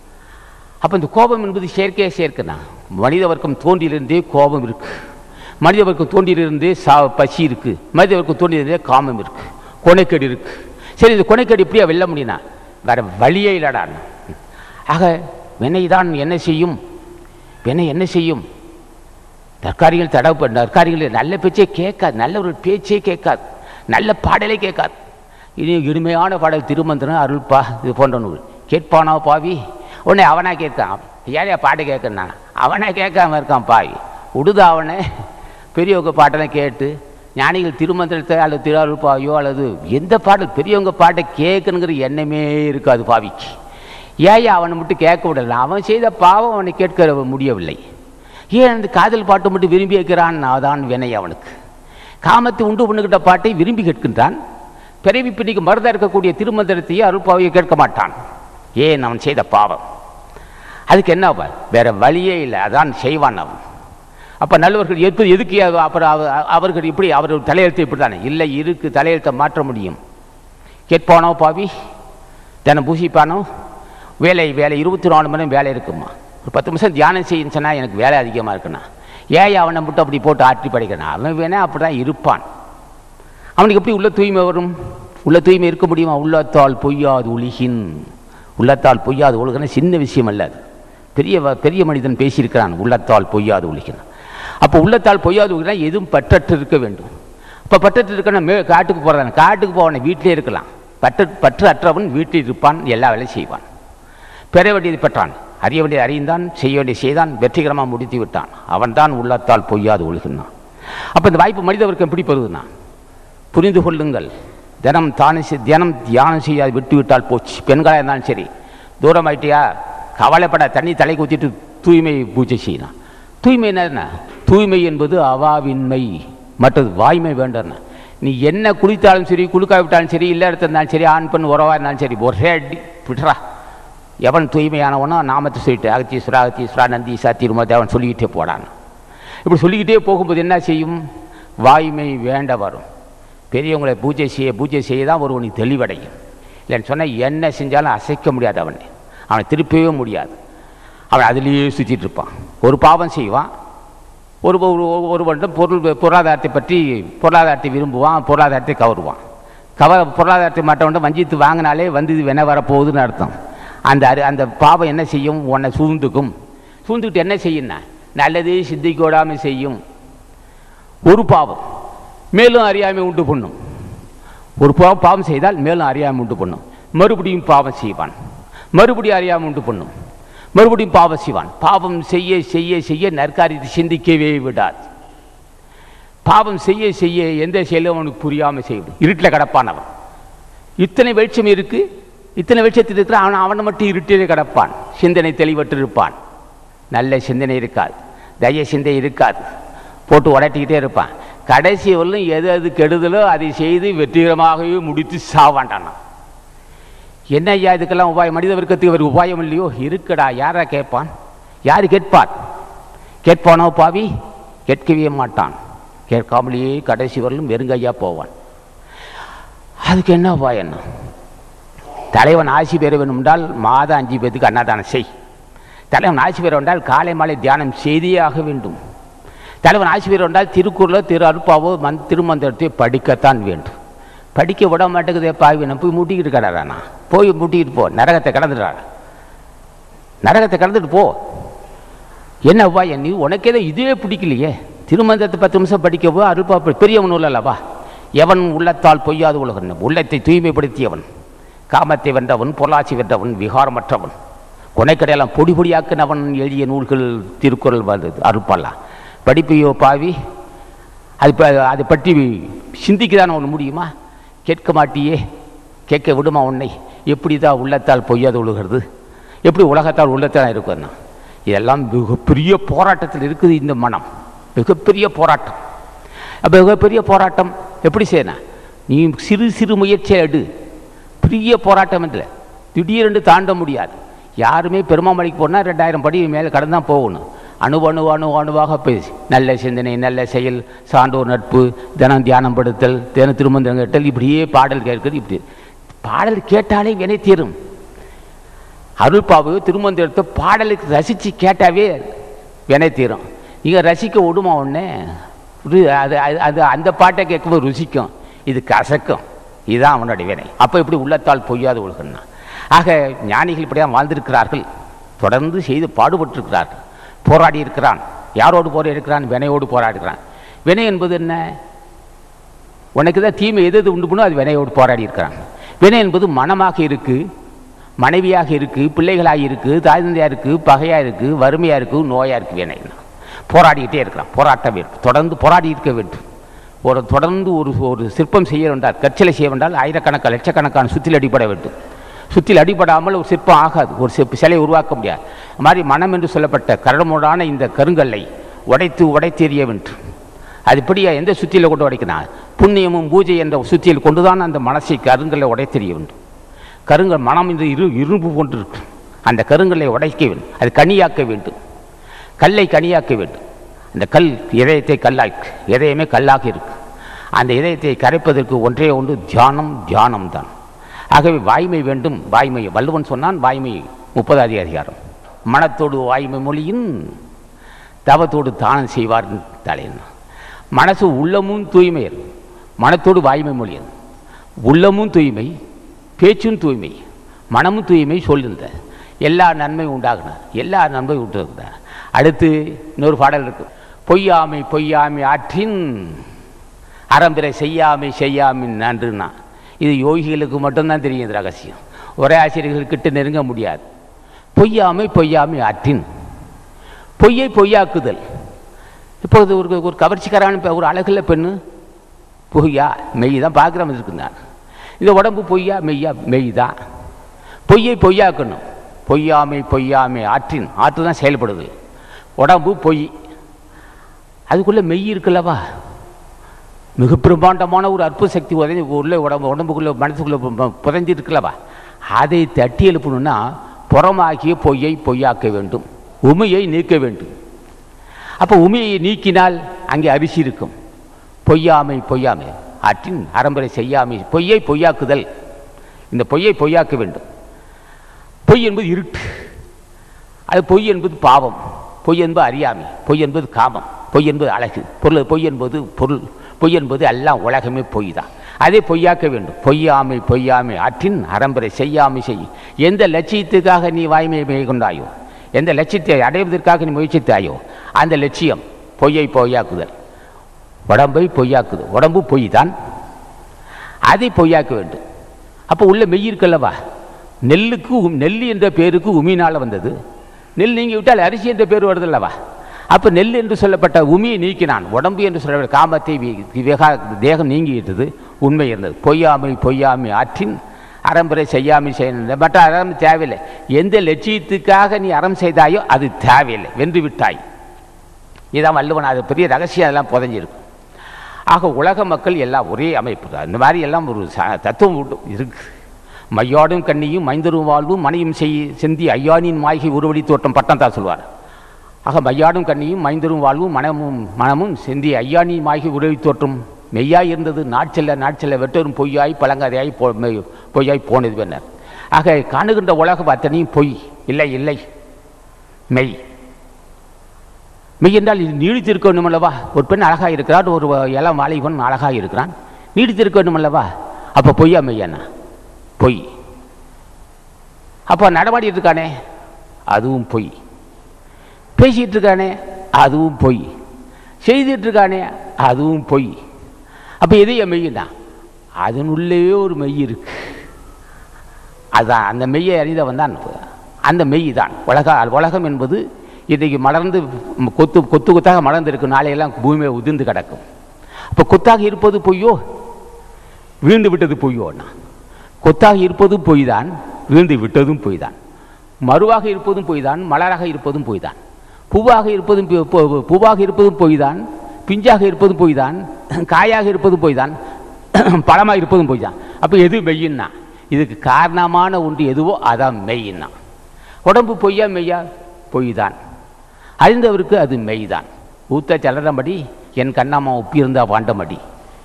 அப்போ இந்த கோபம் என்பது செயற்கையாக செயற்கைனா மனித வர்க்கம் தோன்றிலிருந்தே கோபம் இருக்கு மனித வர்க்கம் தோன்றிலிருந்தே சா பசி இருக்கு மனித வர்க்கம் தோன்றிலிருந்தே காமம் இருக்கு கொனைக்கேடு இருக்கு சரி இந்த கொனைக்கேடு இப்படியா வெல்ல முடியும்னா வேற வழியே இல்லடான் ஆக வினை தான் என்ன செய்யும் வினை என்ன செய்யும் தற்காரிகள் தடவு தற்காரிகள் நல்ல பேச்சே கேட்காது நல்ல ஒரு பேச்சே கேட்காது நல்ல பாடலே கேட்காது இது இனிமையான பாடல் திருமந்திரம் அருள்பா இது போன்ற நூல் கேட்பானா பாவி உடனே அவனா கேட்கான் ஏழையா பாட்டு கேட்கணா அவனே கேட்காம இருக்கான் பாவி உடுதா அவனே பெரியவங்க பாட்டெல்லாம் கேட்டு ஞானிகள் திருமந்திரத்தை அல்லது திரு அருள்பாவையோ அல்லது எந்த பாடல் பெரியவங்க பாட்டை கேட்கணுங்கிற எண்ணமே இருக்காது பாவிக்கு ஏன் அவனை மட்டும் கேட்க விடல அவன் செய்த பாவம் அவனை கேட்க முடியவில்லை ஏன் அந்த காதல் பாட்டு மட்டும் விரும்பி கேட்கிறான் அதான் வினை அவனுக்கு காமத்தை உண்டு பண்ணுகின்ற பாட்டை விரும்பி கேட்கின்றான் பிறவி பிடிக்கு மருதா இருக்கக்கூடிய திருமந்திரத்தையே அருள்பாவையை கேட்க மாட்டான் ஏன் அவன் செய்த பாவம் அதுக்கு என்ன அவன்? வேற வழியே இல்லை அதான் செய்வான் அவன் அப்போ நல்லவர்கள் எப்போ எதுக்கு அவ- அப்புறம் அவ- அவர்கள் இப்படி அவர் தலையெழுத்து இப்படி தானே இல்லை இருக்கு தலையெழுத்தை மாற்ற முடியும் கேட்பானோ பாவி தினம் பூசிப்பானோ வேலை வேலை இருபத்தி நாலு மணி நேரம் வேலை இருக்குமா ஒரு பத்து நிமிஷம் தியானம் செய்யுன்னு சொன்னால் எனக்கு வேலை அதிகமாக இருக்குண்ணா ஏன் அவனை மட்டும் அப்படி போட்டு ஆற்றி படிக்கணும் அவன் வேணா அப்படி தான் இருப்பான் அவனுக்கு எப்படி உள்ள தூய்மை வரும் உள்ள தூய்மை இருக்க முடியுமா உள்ளத்தால் பொய்யாது ஒழுகின் உள்ளத்தால் பொய்யாது ஒழுகின சின்ன விஷயம் அல்ல அது பெரிய வ- பெரிய மனிதன் பேசியிருக்கிறான் உள்ளத்தால் பொய்யாது ஒழுகின அப்போ உள்ளத்தால் பொய்யாது ஒழுகினா எதுவும் பற்றற்று இருக்க வேண்டும் இப்போ பற்றற்று இருக்கணும் மே காட்டுக்கு போகிறதான காட்டுக்கு போவானே வீட்டிலே இருக்கலாம் பற்று பற்று அற்றவன் வீட்டில் இருப்பான் எல்லா வேலையும் செய்வான் பெற வேண்டியது பெற்றான் அறிய வேண்டியது அறிந்தான் செய்ய வேண்டிய செய்தான் வெற்றிகரமாக முடித்து விட்டான் அவன்தான் உள்ளத்தால் பொய்யாது ஒழுகினான் அப்போ இந்த வாய்ப்பு மனிதவருக்கு எப்படி பெறுதுன்னா புரிந்து கொள்ளுங்கள் தினம் தானே செய்- தினம் தியானம் செய்யாது விட்டு விட்டால் போச்சு பெண்களாக இருந்தாலும் சரி தூரம் ஆயிட்டியா கவலைப்பட தண்ணி தலை குத்திட்டு தூய்மை பூஜை செய்யலாம் தூய்மை என்ன தூய்மை என்பது அவாவின்மை மற்றது வாய்மை வேண்டாம் நீ என்ன குளித்தாலும் சரி குளிக்காவிட்டாலும் சரி இல்லை இருந்தாலும் சரி ஆண் பெண் உறவாக இருந்தாலும் சரி ஒரே அடி விட்டுறா எவன் தூய்மையானவனோ நாமத்தை சொல்லிட்டு அகத்தீஸ்வரா அகத்தீஸ்வரா நந்தீசா திருமதி அவன் சொல்லிக்கிட்டே போடான் இப்படி சொல்லிக்கிட்டே போகும்போது என்ன செய்யும் வாய்மை வேண்ட வரும் பெரியவங்களை பூஜை செய்ய பூஜை செய்ய தான் ஒருவனுக்கு தெளிவடையும் இல்லைன்னு சொன்னால் என்ன செஞ்சாலும் அசைக்க முடியாது அவனை அவனை திருப்பவே முடியாது அவன் அதிலேயே சுற்றிட்டு இருப்பான் ஒரு பாவம் செய்வான் ஒரு ஒரு ஒரு வருடம் பொருள் பொருளாதாரத்தை பற்றி பொருளாதாரத்தை விரும்புவான் பொருளாதாரத்தை கவருவான் கவர பொருளாதாரத்தை மற்றவன் வஞ்சித்து வாங்கினாலே வந்து இது வென வரப்போகுதுன்னு அர்த்தம் அந்த அரு அந்த பாவம் என்ன செய்யும் உன்னை சூழ்ந்துக்கும் சூழ்ந்துக்கிட்டு என்ன செய்யும்னா நல்லது சித்திக்கோடாமல் செய்யும் ஒரு பாவம் மேலும் அறியாமை உண்டு பண்ணும் ஒரு பாவம் பாவம் செய்தால் மேலும் அறியாமை உண்டு பண்ணும் மறுபடியும் பாவம் செய்வான் மறுபடியும் அறியாமை உண்டு பண்ணும் மறுபடியும் பாவம் செய்வான் பாவம் செய்ய செய்ய செய்ய நற்காரியத்தை சிந்திக்கவே விடாது பாவம் செய்ய செய்ய எந்த செயலும் அவனுக்கு புரியாமல் செய்யும் இருட்டில் கிடப்பான் அவன் இத்தனை வெளிச்சம் இருக்கு இத்தனை வெளிச்சத்தில் இருக்கிற அவன் அவனை மட்டும் இருட்டிலே கிடப்பான் சிந்தனை தெளிவற்று இருப்பான் நல்ல சிந்தனை இருக்காது தய சிந்தை இருக்காது போட்டு உடட்டிக்கிட்டே இருப்பான் கடைசி வரலும் எது எது கெடுதலோ அதை செய்து வெற்றிகரமாகவே முடித்து சாவாண்டான் அவன். என்ன ஐயா இதுக்கெல்லாம் உபாயம் மனித வர்க்கத்துக்கு இவர் உபாயம் இல்லையோ இருக்குடா யாரா கேட்பான் யார் கேட்பார் கேட்பானோ பாவி கேட்கவே மாட்டான் கேட்காமலேயே கடைசி வரலும் வெறுங்கையா போவான் அதுக்கு என்ன உபாயம் தலைவன் ஆசி பெற வேண்டும் என்றால் மாதம் அஞ்சு பேத்துக்கு அன்னதானம் செய் தலைவன் ஆசி பெற வேண்டால் காலை மாலை தியானம் செய்தே ஆக வேண்டும் தலைவன் ஆசி பெற வேண்டால் திருக்குறளோ திரு அருப்பாவோ மந் திருமந்திரத்தை படிக்கத்தான் வேண்டும் படிக்க விட மாட்டேங்குதே பாவி நான் போய் முட்டிக்கிட்டு கிடறானா போய் முட்டிக்கிட்டு போ நரகத்தை கடந்துடுறா நரகத்தை கடந்துட்டு போ என்ன உபாயம் நீ உனக்கு ஏதோ இதுவே பிடிக்கலையே திருமந்திரத்தை பத்து நிமிஷம் படிக்கவோ அருப்பா படி- பெரியவன் உள்ளல்லவா எவன் உள்ளத்தால் பொய்யாது உலகன் உள்ளத்தை தூய்மைப்படுத்தியவன் காமத்தை வென்றவன் பொருளாட்சி வென்றவன் விகாரமற்றவன் கொனைக்கடையெல்லாம் பொடி பொடியாக்கினவன் எழுதிய நூல்கள் திருக்குறள் வந்தது அருப்பெல்லாம் படிப்பையோ பாவி அது ப அதை பற்றி சிந்திக்கதான ஒன்று முடியுமா கேட்க மாட்டியே கேட்க விடுமா உன்னை எப்படி தான் உள்ளத்தால் பொய்யாது உழுகிறது எப்படி உலகத்தால் உள்ளத்தால் இருக்குன்னா இதெல்லாம் மிகப்பெரிய போராட்டத்தில் இருக்குது இந்த மனம் மிகப்பெரிய போராட்டம் அப்போ மிகப்பெரிய போராட்டம் எப்படி செய்யணும் நீ சிறு சிறு முயற்சியை எடு பெரிய போராட்டம் இல்லை திடீரென்று தாண்ட முடியாது யாருமே பெருமாமலைக்கு போனால் ரெண்டாயிரம் படி மேலே கடந்து தான் போகணும் அணு அணு அணு அணுவாக பேசி நல்ல சிந்தனை நல்ல செயல் சான்றோர் நட்பு தினம் தியானம் படுத்தல் தினம் திருமந்திரம் கேட்டல் இப்படியே பாடல் கேட்கிறது இப்படி பாடல் கேட்டாலே வினை தீரும் அருள்பாவு திருமந்திரத்தை பாடலுக்கு ரசித்து கேட்டாவே வினை தீரும் நீங்கள் ரசிக்க விடுமா ஒன்று அது அது- அது அந்த பாட்டை கேட்கும்போது ருசிக்கும் இது கசக்கும் இதுதான் அவனுடைய வினை அப்போ இப்படி உள்ளத்தால் பொய்யாது ஒழுகுன்னா ஆக ஞானிகள் இப்படி தான் வாழ்ந்திருக்கிறார்கள் தொடர்ந்து செய்து பாடுபட்டிருக்கிறார்கள் போராடி இருக்கிறான் யாரோடு போராடி இருக்கிறான் வினையோடு போராடுகிறான் வினை என்பது என்ன உனக்கு தான் தீமை எது எது உண்டு பண்ணும் அது வினையோடு போராடி இருக்கிறான் வினை என்பது மனமாக இருக்கு மனைவியாக இருக்கு பிள்ளைகளாக இருக்கு தாய் தந்தையாக இருக்கு பகையாக இருக்கு வறுமையாக இருக்கு நோயாக இருக்கு வினை போராடிக்கிட்டே இருக்கிறான் போராட்டம் இருக்கு தொடர்ந்து போராடி இருக்க வேண்டும் ஒரு தொடர்ந்து ஒரு ஒரு சிற்பம் செய்ய வேண்டால் கற்சிலை செய்ய வேண்டால் ஆயிரக்கணக்கான லட்சக்கணக்கான சுற்றில் அடிபட வேண்டும் சுற்றில் அடிபடாமல் ஒரு சிற்பம் ஆகாது ஒரு சிற்ப சிலையை உருவாக்க முடியாது அது மாதிரி மனம் என்று சொல்லப்பட்ட கரடுமுரடான இந்த கருங்கல்லை உடைத்து உடைத்து எறிய வேண்டும் அது இப்படியா எந்த சுத்தியில் கொண்டு உடைக்கணும் புண்ணியமும் பூஜை என்ற சுத்தியில் கொண்டுதான் அந்த மனசை கருங்கல்லை உடைத்தெறிய வேண்டும் கருங்கல் மனம் இந்த இரு இரும்பு கொண்டு இருக்கு அந்த கருங்கல்லை உடைக்க வேண்டும் அது கனியாக்க வேண்டும் கல்லை கனியாக்க வேண்டும் அந்த கல் இதயத்தை கல்லாக்கு இதயமே கல்லாக இருக்கு அந்த இதயத்தை கரைப்பதற்கு ஒன்றே ஒன்று தியானம் தியானம் தான் ஆகவே வாய்மை வேண்டும் வாய்மை வள்ளுவன் சொன்னான் வாய்மை முப்பதாதி அதிகாரம் மனத்தோடு வாய்மை மொழியின் தவத்தோடு தானம் செய்வார் தலையன் மனசு உள்ளமும் தூய்மை மனத்தோடு வாய்மை மொழியன் உள்ளமும் தூய்மை பேச்சும் தூய்மை மனமும் தூய்மை சொல்லுந்த எல்லா நன்மை உண்டாகுன எல்லா நன்மை உண்டாகுன அடுத்து இன்னொரு பாடல் இருக்கு பொய்யாமை பொய்யாமை ஆற்றின் அறம்பிறை செய்யாமை செய்யாமை நன்றுனா இது யோகிகளுக்கு மட்டும்தான் தெரியும் இந்த ரகசியம் ஒரே ஆசிரியர்கள்கிட்ட நெருங்க முடியாது பொய்யாமை பொய்யாமை ஆற்றின் பொய்யை பொய்யாக்குதல் இப்போது ஒரு ஒரு கவர்ச்சிக்காரான பெ- ஒரு அழகுள்ள பெண்ணு பொய்யா மெய் தான் பார்க்குற மாதிரி இருக்கு நான் இந்த உடம்பு பொய்யா மெய்யா மெய் தான் பொய்யை பொய்யாக்கணும் பொய்யாமை பொய்யாமை ஆற்றின் ஆற்று தான் செயல்படுது உடம்பு பொய் அதுக்குள்ளே மெய் இருக்குல்லவா மிக பிரம்மாண்டமான ஒரு அற்புத சக்தி உதவி உள்ள உடம்பு உடம்புக்குள்ளே மனசுக்குள்ளே பு- பு- புதைஞ்சு இருக்குல்லவா அதை தட்டி எழுப்பணும்னா புறமாகிய பொய்யை பொய்யாக்க வேண்டும் உமையை நீக்க வேண்டும் அப்போ உமையை நீக்கினால் அங்கே அரிசி இருக்கும் பொய்யாமை பொய்யாமை ஆற்றின் அறம்பரை செய்யாமை பொய்யை பொய்யாக்குதல் இந்த பொய்யை பொய்யாக்க வேண்டும் பொய் என்பது இருட்டு அது பொய் என்பது பாவம் பொய் என்பது அறியாமை பொய் என்பது காமம் பொய் என்பது அழகு பொருள் பொய் என்பது பொருள் பொய் என்பது எல்லாம் உலகமே பொய் தான் அதே பொய்யாக்க வேண்டும் பொய்யாமை பொய்யாமை ஆற்றின் அறம்பரை செய்யாமை செய் எந்த லட்சியத்துக்காக நீ வாய்மையை மேற்கொண்டாயோ எந்த லட்சியத்தை அடைவதற்காக நீ முயற்சித்தாயோ அந்த லட்சியம் பொய்யை பொய்யாக்குதல் உடம்பை பொய்யாக்குது உடம்பு பொய் தான் அதை பொய்யாக்க வேண்டும் அப்போ உள்ள மெய் இருக்கல்லவா நெல்லுக்கு உம்- நெல் என்ற பேருக்கு உமினால் வந்தது நெல் நீங்கி விட்டால் அரிசி என்ற பேர் வருதல்லவா அப்போ நெல் என்று சொல்லப்பட்ட உமியை நீக்கினான் உடம்பு என்று சொல்லப்பட்ட காமத்தை வி- விவேகா தேகம் நீங்கிவிட்டது உண்மை இருந்தது பொய்யாமை பொய்யாமை ஆற்றின் அறம்புரை செய்யாமை செய்ய மற்ற அறம் தேவையில்லை எந்த லட்சியத்துக்காக நீ அறம் செய்தாயோ அது தேவையில்லை வென்று விட்டாய் இதான் வள்ளுவன் அது பெரிய ரகசியம் அதெல்லாம் புதஞ்சிருக்கும் ஆக உலக மக்கள் எல்லாம் ஒரே அமைப்பு தான் இந்த மாதிரி எல்லாம் ஒரு ச- தத்துவம் உண்டு இருக்கு மையாடும் கண்ணியும் மைந்தரும் வாழ்வும் மனையும் செய் செந்தி ஐயானின் மாய்கை உருவடி தோற்றம் பட்டம் தான் சொல்வார் ஆக மையாடும் கண்ணியும் மைந்தரும் வாழ்வும் மனமும் மனமும் செந்தி ஐயானின் மாய்கை உருவடி தோற்றம் மெய்யாய் இருந்தது நாட்செல்ல நாட்செல்ல வெட்டரும் பொய்யாய் பழங்காதையாய் போ மெய் பொய்யாய் போனது வேணார் ஆக காணுகின்ற உலகம் அத்தனையும் பொய் இல்லை இல்லை மெய் மெய் என்றால் இது நீடித்திருக்க வேண்டும் அல்லவா ஒரு பெண் அழகாக இருக்கிறார் ஒரு இளம் வாலிபன் அழகாக இருக்கிறான் நீடித்திருக்க வேண்டும் அல்லவா அப்போ பொய்யா மெய்யாண்ணா பொய் அப்போ நடமாடிட்டு இருக்கானே அதுவும் பொய் பேசிகிட்டு இருக்கானே அதுவும் பொய் செய்துட்டு இருக்கானே அதுவும் பொய் அப்போ எது என் மெய்யினா அதனுள்ளே ஒரு மெய் இருக்கு அதான் அந்த மெய்யை அறிந்தவன் தான் அந்த மெய் தான் உலக உலகம் என்பது இன்றைக்கு மலர்ந்து ம், கொத்து கொத்து கொத்தாக மலர்ந்து இருக்கும் நாளையெல்லாம் பூமியை உதிர்ந்து கிடக்கும் அப்போ கொத்தாக இருப்பது பொய்யோ வீழ்ந்து விட்டது பொய்யோண்ணா கொத்தாக இருப்பதும் பொய் தான் வீழ்ந்து விட்டதும் பொய் தான் மறுவாக இருப்பதும் பொய் தான் மலராக இருப்பதும் பொய் தான் பூவாக இருப்பதும் பொ- பொ- பூவாக இருப்பதும் பொய் தான் பிஞ்சாக இருப்பதும் பொய் தான் காயாக இருப்பதும் பொய் தான் பழமாக இருப்பதும் பொய் தான் அப்போ எது மெய்யின்னா இதுக்கு காரணமான ஒன்று எதுவோ அதான் மெய்யின்னா உடம்பு பொய்யா மெய்யா பொய் தான் அறிந்தவருக்கு அது மெய் தான் ஊத்த செலறபடி என் கண்ணம்மா ஒப்பியிருந்தா பாண்டமடி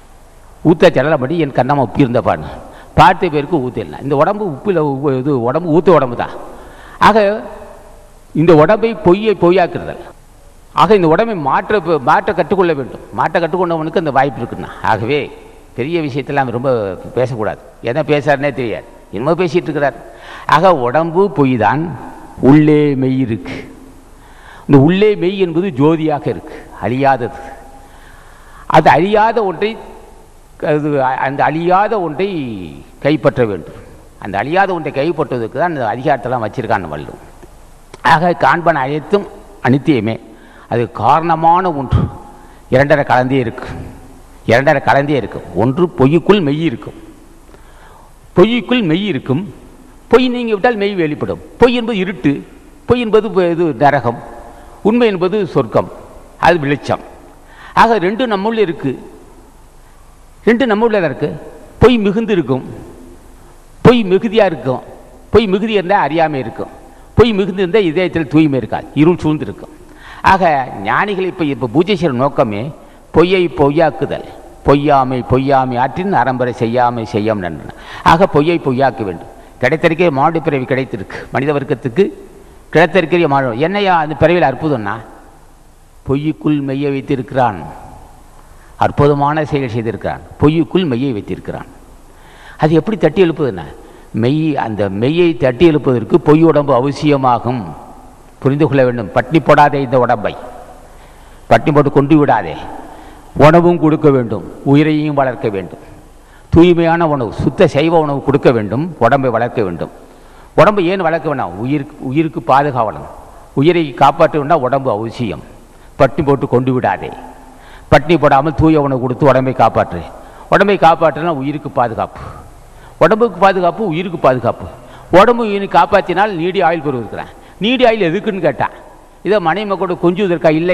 ஊத்த செலறபடி என் கண்ணம்மா ஒப்பியிருந்த பாடு பார்த்த பேருக்கு ஊத்திடலாம் இந்த உடம்பு உப்பில் உப்பு- இது உடம்பு ஊத்த உடம்பு தான் ஆக இந்த உடம்பை பொய்யை பொய்யாக்குறதல் ஆக இந்த உடம்பை மாற்ற மாற்ற கற்றுக்கொள்ள வேண்டும் மாற்ற கற்றுக்கொண்டவனுக்கு அந்த வாய்ப்பு இருக்குண்ணா ஆகவே பெரிய விஷயத்தெல்லாம் ரொம்ப பேசக்கூடாது என்ன பேசுறாருனே தெரியாது என்னமோ பேசிட்டு இருக்கிறார் ஆக உடம்பு பொய் தான் உள்ளே மெய் இருக்கு இந்த உள்ளே மெய் என்பது ஜோதியாக இருக்கு அழியாதது அது அழியாத ஒன்றை அது அந்த அழியாத ஒன்றை கைப்பற்ற வேண்டும் அந்த அழியாத ஒன்றை கைப்பற்றுவதற்கு தான் அந்த அதிகாரத்தெல்லாம் வச்சிருக்கான் வள்ளுவன் ஆக காண்பன அனைத்தும் அனித்தியமே அது காரணமான ஒன்று இரண்டரை கலந்தே இருக்கு இரண்டரை கலந்தே இருக்கும் ஒன்று பொய்யுக்குள் மெய் இருக்கும் பொய்யுக்குள் மெய் இருக்கும் பொய் நீங்கி விட்டால் மெய் வெளிப்படும் பொய் என்பது இருட்டு பொய் என்பது ப- இது நரகம் உண்மை என்பது சொர்க்கம் அது வெளிச்சம் ஆக ரெண்டும் நம்முள்ள இருக்கு ரெண்டு நம்முள்ள தான் இருக்கு பொய் மிகுந்து இருக்கும் பொய் மிகுதியாக இருக்கும் பொய் மிகுதி இருந்தால் அறியாமை இருக்கும் பொய் மிகுந்து இருந்தால் இதயத்தில் தூய்மை இருக்காது இருள் சூழ்ந்து இருக்கும் ஆக ஞானிகள் இப்போ இப்போ பூஜை செய்கிற நோக்கமே பொய்யை பொய்யாக்குதல் பொய்யாமை பொய்யாமை ஆற்றின் அறம்பரை செய்யாமை செய்யாம் நன்றன ஆக பொய்யை பொய்யாக்க வேண்டும் கிடைத்திருக்கிற மாடு பிறவி கிடைத்திருக்கு மனித வர்க்கத்துக்கு கிடைத்திருக்கிற மாடு என்னையா அந்த பிறவியில் அற்புதம்னா பொய்யுக்குள் மெய்யை வைத்திருக்கிறான் அற்புதமான செயல் செய்திருக்கிறான் பொய்யுக்குள் மெய்யை வைத்திருக்கிறான் அது எப்படி தட்டி எழுப்புதுன்னா மெய் அந்த மெய்யை தட்டி எழுப்பதற்கு பொய் உடம்பு அவசியமாகும் புரிந்து கொள்ள வேண்டும் பட்டினி போடாதே இந்த உடம்பை பட்டினி போட்டு கொண்டு விடாதே உணவும் கொடுக்க வேண்டும் உயிரையும் வளர்க்க வேண்டும் தூய்மையான உணவு சுத்த சைவ உணவு கொடுக்க வேண்டும் உடம்பை வளர்க்க வேண்டும் உடம்பை ஏன் வளர்க்க வேண்டாம் உயிருக்கு உயிருக்கு பாதுகாவலம் உயிரை காப்பாற்ற வேண்டாம் உடம்பு அவசியம் பட்டினி போட்டு கொண்டு விடாதே பட்டினி போடாமல் தூய உணவு கொடுத்து உடம்பை காப்பாற்று உடம்பை காப்பாற்றினா உயிருக்கு பாதுகாப்பு உடம்புக்கு பாதுகாப்பு உயிருக்கு பாதுகாப்பு உடம்பு உயிரை காப்பாற்றினால் நீடி ஆயுள் பெறுவதற்கிறேன் நீடி ஆயுள் எதுக்குன்னு கேட்டான் இதை மனைவி கூட கொஞ்சுவதற்கா இல்லை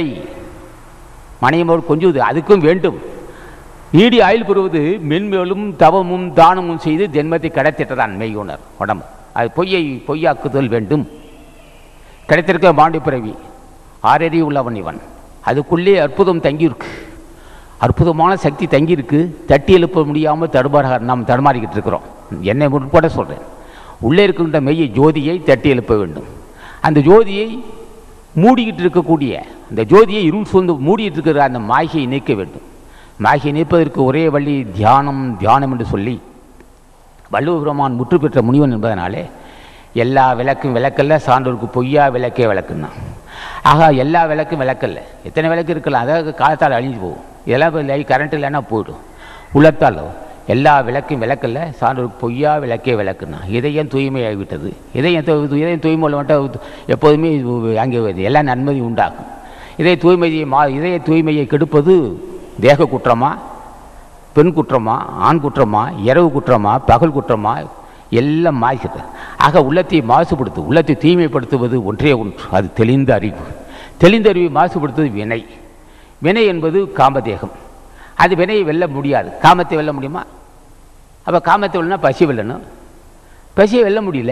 மனைவி கொஞ்சுவது அதுக்கும் வேண்டும் நீடி ஆயுள் பெறுவது மென்மேலும் தவமும் தானமும் செய்து ஜென்மத்தை கிடைத்திட்டதான் மெய்யுணர் உடம்பு அது பொய்யை பொய்யாக்குதல் வேண்டும் கிடைத்திருக்க மாண்டி பிறவி ஆறறி உள்ளவன் இவன் அதுக்குள்ளே அற்புதம் தங்கியிருக்கு அற்புதமான சக்தி தங்கியிருக்கு தட்டி எழுப்ப முடியாமல் தடுமாற நாம் தடுமாறிக்கிட்டு இருக்கிறோம் என்னை முற்பட சொல்கிறேன் உள்ளே இருக்கின்ற மெய்யை ஜோதியை தட்டி எழுப்ப வேண்டும் அந்த ஜோதியை மூடிக்கிட்டு இருக்கக்கூடிய அந்த ஜோதியை இருள் சூழ்ந்து மூடிட்டு இருக்கிற அந்த மாய்கையை நீக்க வேண்டும் மாய்கையை நீப்பதற்கு ஒரே வழி தியானம் தியானம் என்று சொல்லி வள்ளுவ பெருமான் முற்று பெற்ற முனிவன் என்பதனாலே எல்லா விளக்கும் விளக்கல்ல சான்றோருக்கு பொய்யா விளக்கே விளக்குன்னா ஆகா எல்லா விளக்கும் விளக்கல்ல எத்தனை விளக்கு இருக்கலாம் அதாவது காலத்தால் அழிஞ்சு போகும் இதெல்லாம் இப்போ லை கரண்ட் இல்லைன்னா போயிடும் உள்ளத்தால் எல்லா விளக்கும் விளக்கல்ல சான்றோருக்கு பொய்யா விளக்கே விளக்குன்னா இதயம் தூய்மையாகி விட்டது இதயம் தூ- இதயம் தூய்மை வந்துட்டு எப்போதுமே இது அங்கே வருது எல்லா நன்மையும் உண்டாகும் இதய தூய்மையை மா இதய தூய்மையை கெடுப்பது தேக குற்றமா பெண் குற்றமா ஆண் குற்றமா இரவு குற்றமா பகல் குற்றமா எல்லாம் மாய்கிறது ஆக உள்ளத்தை மாசுபடுத்து உள்ளத்தை தூய்மைப்படுத்துவது ஒன்றே ஒன்று அது தெளிந்த அறிவு தெளிந்த அறிவை மாசுபடுத்துவது வினை வினை என்பது காமதேகம் அது வினையை வெல்ல முடியாது காமத்தை வெல்ல முடியுமா அப்போ காமத்தை வெல்லனா பசி வெல்லணும் பசியை வெல்ல முடியல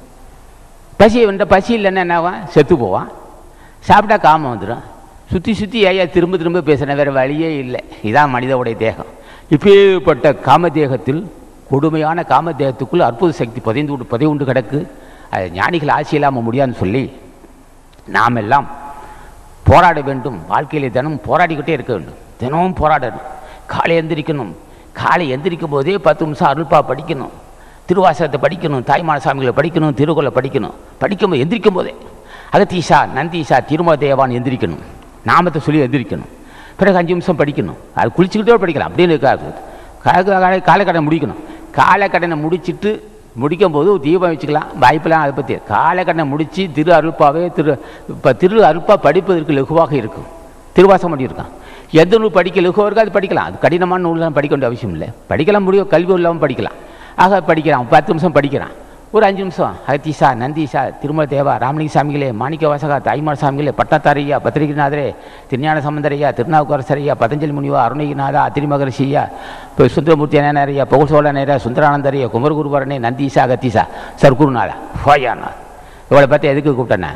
பசியை வென்ற பசி இல்லைன்னா என்னவான் செத்து போவான் சாப்பிட்டா காமம் வந்துடும் சுற்றி சுற்றி ஏயா திரும்ப திரும்ப பேசுகிறேன் வேறு வழியே இல்லை இதான் மனிதனுடைய தேகம் இப்பேற்பட்ட காமதேகத்தில் கொடுமையான காமதேகத்துக்குள் அற்புத சக்தி புதைந்து கொண்டு புதை உண்டு கிடக்கு அது ஞானிகள் ஆட்சி இல்லாமல் முடியாதுன்னு சொல்லி நாம் எல்லாம் போராட வேண்டும் வாழ்க்கையிலே தினமும் போராடிக்கிட்டே இருக்க வேண்டும் தினமும் போராடணும் காலை எந்திரிக்கணும் காலை எந்திரிக்கும் போதே பத்து நிமிஷம் அருள்பா படிக்கணும் திருவாசகத்தை படிக்கணும் தாய்மான சாமிகளை படிக்கணும் திருக்குறளை படிக்கணும் படிக்கும்போது எந்திரிக்கும் போதே அகத்தீஷா நந்தீஷா திருமல தேவான் எந்திரிக்கணும் நாமத்தை சொல்லி எந்திரிக்கணும் பிறகு அஞ்சு நிமிஷம் படிக்கணும் அது குளிச்சுக்கிட்டே படிக்கலாம் அப்படின்னு இருக்காது காலை காலக்கடனை முடிக்கணும் காலக்கடனை முடிச்சிட்டு முடிக்கும்போது தீபம் வச்சுக்கலாம் வாய்ப்பெல்லாம் அதை பற்றி காலக்கடனை முடித்து திரு அருள்பாவே திரு இப்போ திரு அருள்பா படிப்பதற்கு லகுவாக இருக்கும் திருவாசம் பண்ணியிருக்கான் எந்த நூல் படிக்க லகுவாக இருக்கோ அது படிக்கலாம் அது கடினமான நூல்லாம் படிக்க வேண்டிய அவசியம் இல்லை படிக்கலாம் முடியும் கல்வி இல்லாமல் படிக்கலாம் ஆக படிக்கிறான் பத்து நிமிஷம் படிக்கிறான் ஒரு அஞ்சு நிமிஷம் அகத்தீஷா நந்தீஷா திருமல தேவா ராமலிங்க சாமிகளே மாணிக்க வாசகா தாய்மார் சாமிகளே பட்டத்தாரையா பத்திரிகைநாதரே திருஞான சம்பந்தரையா திருநாவுக்கரசரையா பதஞ்சலி முனிவா அருணகிரிநாதா அத்திரிமகரிஷியா இப்போ சுந்தரமூர்த்தி அண்ணனையா பகுல் சோழனையா சுந்தரானந்தரையா குமரகுருவரனே நந்தீஷா அகத்தீஷா சர்க்குருநாதா ஃபோயானா இவளை பற்றி எதுக்கு கூப்பிட்டேனே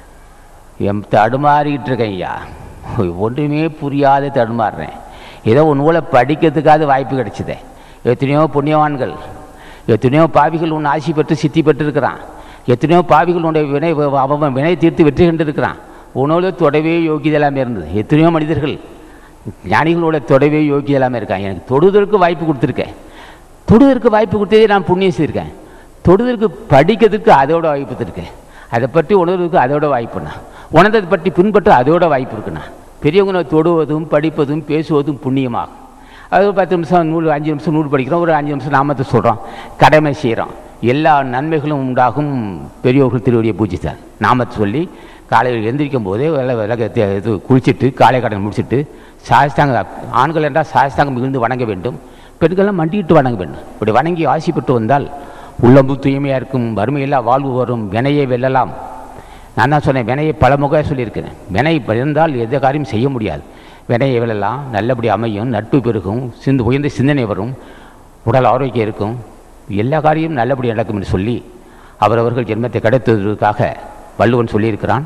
எம் தடுமாறிக்கிட்டு இருக்கேன் ஐயா ஒன்றுமே புரியாத தடுமாறுறேன் ஏதோ ஒரு நூலை படிக்கிறதுக்காவது வாய்ப்பு கிடைச்சிதே எத்தனையோ புண்ணியவான்கள் எத்தனையோ பாவிகள் உன் ஆசி பெற்று சித்தி பெற்று இருக்கிறான் எத்தனையோ பாவிகள் உன்னுடைய வினை அவன் வினை தீர்த்து வெற்றி கண்டு இருக்கிறான் உன்னோட தொடவே யோகியதை எல்லாமே இருந்தது எத்தனையோ மனிதர்கள் ஞானிகளோட தொடவே யோகியதை எல்லாமே இருக்கான் எனக்கு தொடுதற்கு வாய்ப்பு கொடுத்துருக்கேன் தொடுதற்கு வாய்ப்பு கொடுத்ததே நான் புண்ணியம் செய்திருக்கேன் தொடுதற்கு படிக்கிறதுக்கு அதோட வாய்ப்பு கொடுத்துருக்கேன் அதை பற்றி உணர்வதற்கு அதோட வாய்ப்புண்ணா உணர்ந்ததை பற்றி பின்பற்ற அதோட வாய்ப்பு இருக்குண்ணா பெரியவங்களை தொடுவதும் படிப்பதும் பேசுவதும் புண்ணியமாகும் அது ஒரு பத்து நிமிஷம் நூறு அஞ்சு நிமிஷம் நூறு படிக்கிறோம் ஒரு அஞ்சு நிமிஷம் நாமத்தை சொல்கிறோம் கடமை செய்கிறோம் எல்லா நன்மைகளும் உண்டாகும் பெரியவர்கள் திருவடியை பூஜித்தார் நாமத்தை சொல்லி காலையில் எந்திரிக்கும் போதே வில விலக இது குளிச்சுட்டு காலை கடன் முடிச்சுட்டு சாஸ்தாங்க ஆண்கள் என்றால் சாஸ்தாங்கம் மிகுந்து வணங்க வேண்டும் பெண்கள்லாம் மண்டிட்டு வணங்க வேண்டும் இப்படி வணங்கி ஆசி பெற்று வந்தால் உள்ளம்பு தூய்மையாக இருக்கும் வறுமையில்லா வாழ்வு வரும் வினையை வெல்லலாம் நான் தான் சொன்னேன் வினையை பல முக சொல்லியிருக்கிறேன் வினை இருந்தால் எந்த காரியம் செய்ய முடியாது வினையை வெல்லலாம் நல்லபடி அமையும் நட்பு பெருகும் சிந்து உயர்ந்த சிந்தனை வரும் உடல் ஆரோக்கியம் இருக்கும் எல்லா காரியமும் நல்லபடி நடக்கும் என்று சொல்லி அவரவர்கள் ஜென்மத்தை கடத்துவதற்காக வள்ளுவன் சொல்லியிருக்கிறான்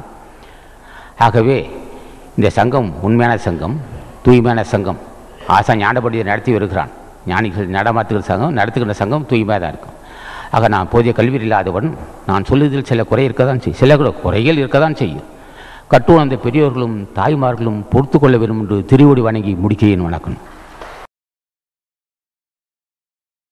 ஆகவே இந்த சங்கம் உண்மையான சங்கம் தூய்மையான சங்கம் ஆசா ஞானப்படியை நடத்தி வருகிறான் ஞானிகள் நடமாத்துகிற சங்கம் நடத்துகிற சங்கம் தூய்மையாக தான் இருக்கும் ஆக நான் போதிய கல்வி இல்லாதவன் நான் சொல்லுவதில் சில குறை இருக்க தான் செய்யும் சில கூட குறைகள் இருக்க தான் செய்யும் கட்டுணர்ந்த பெரியோர்களும் தாய்மார்களும் பொறுத்து கொள்ள வேண்டும் என்று திருவடி வணங்கி முடிக்கிறேன் வணக்கம்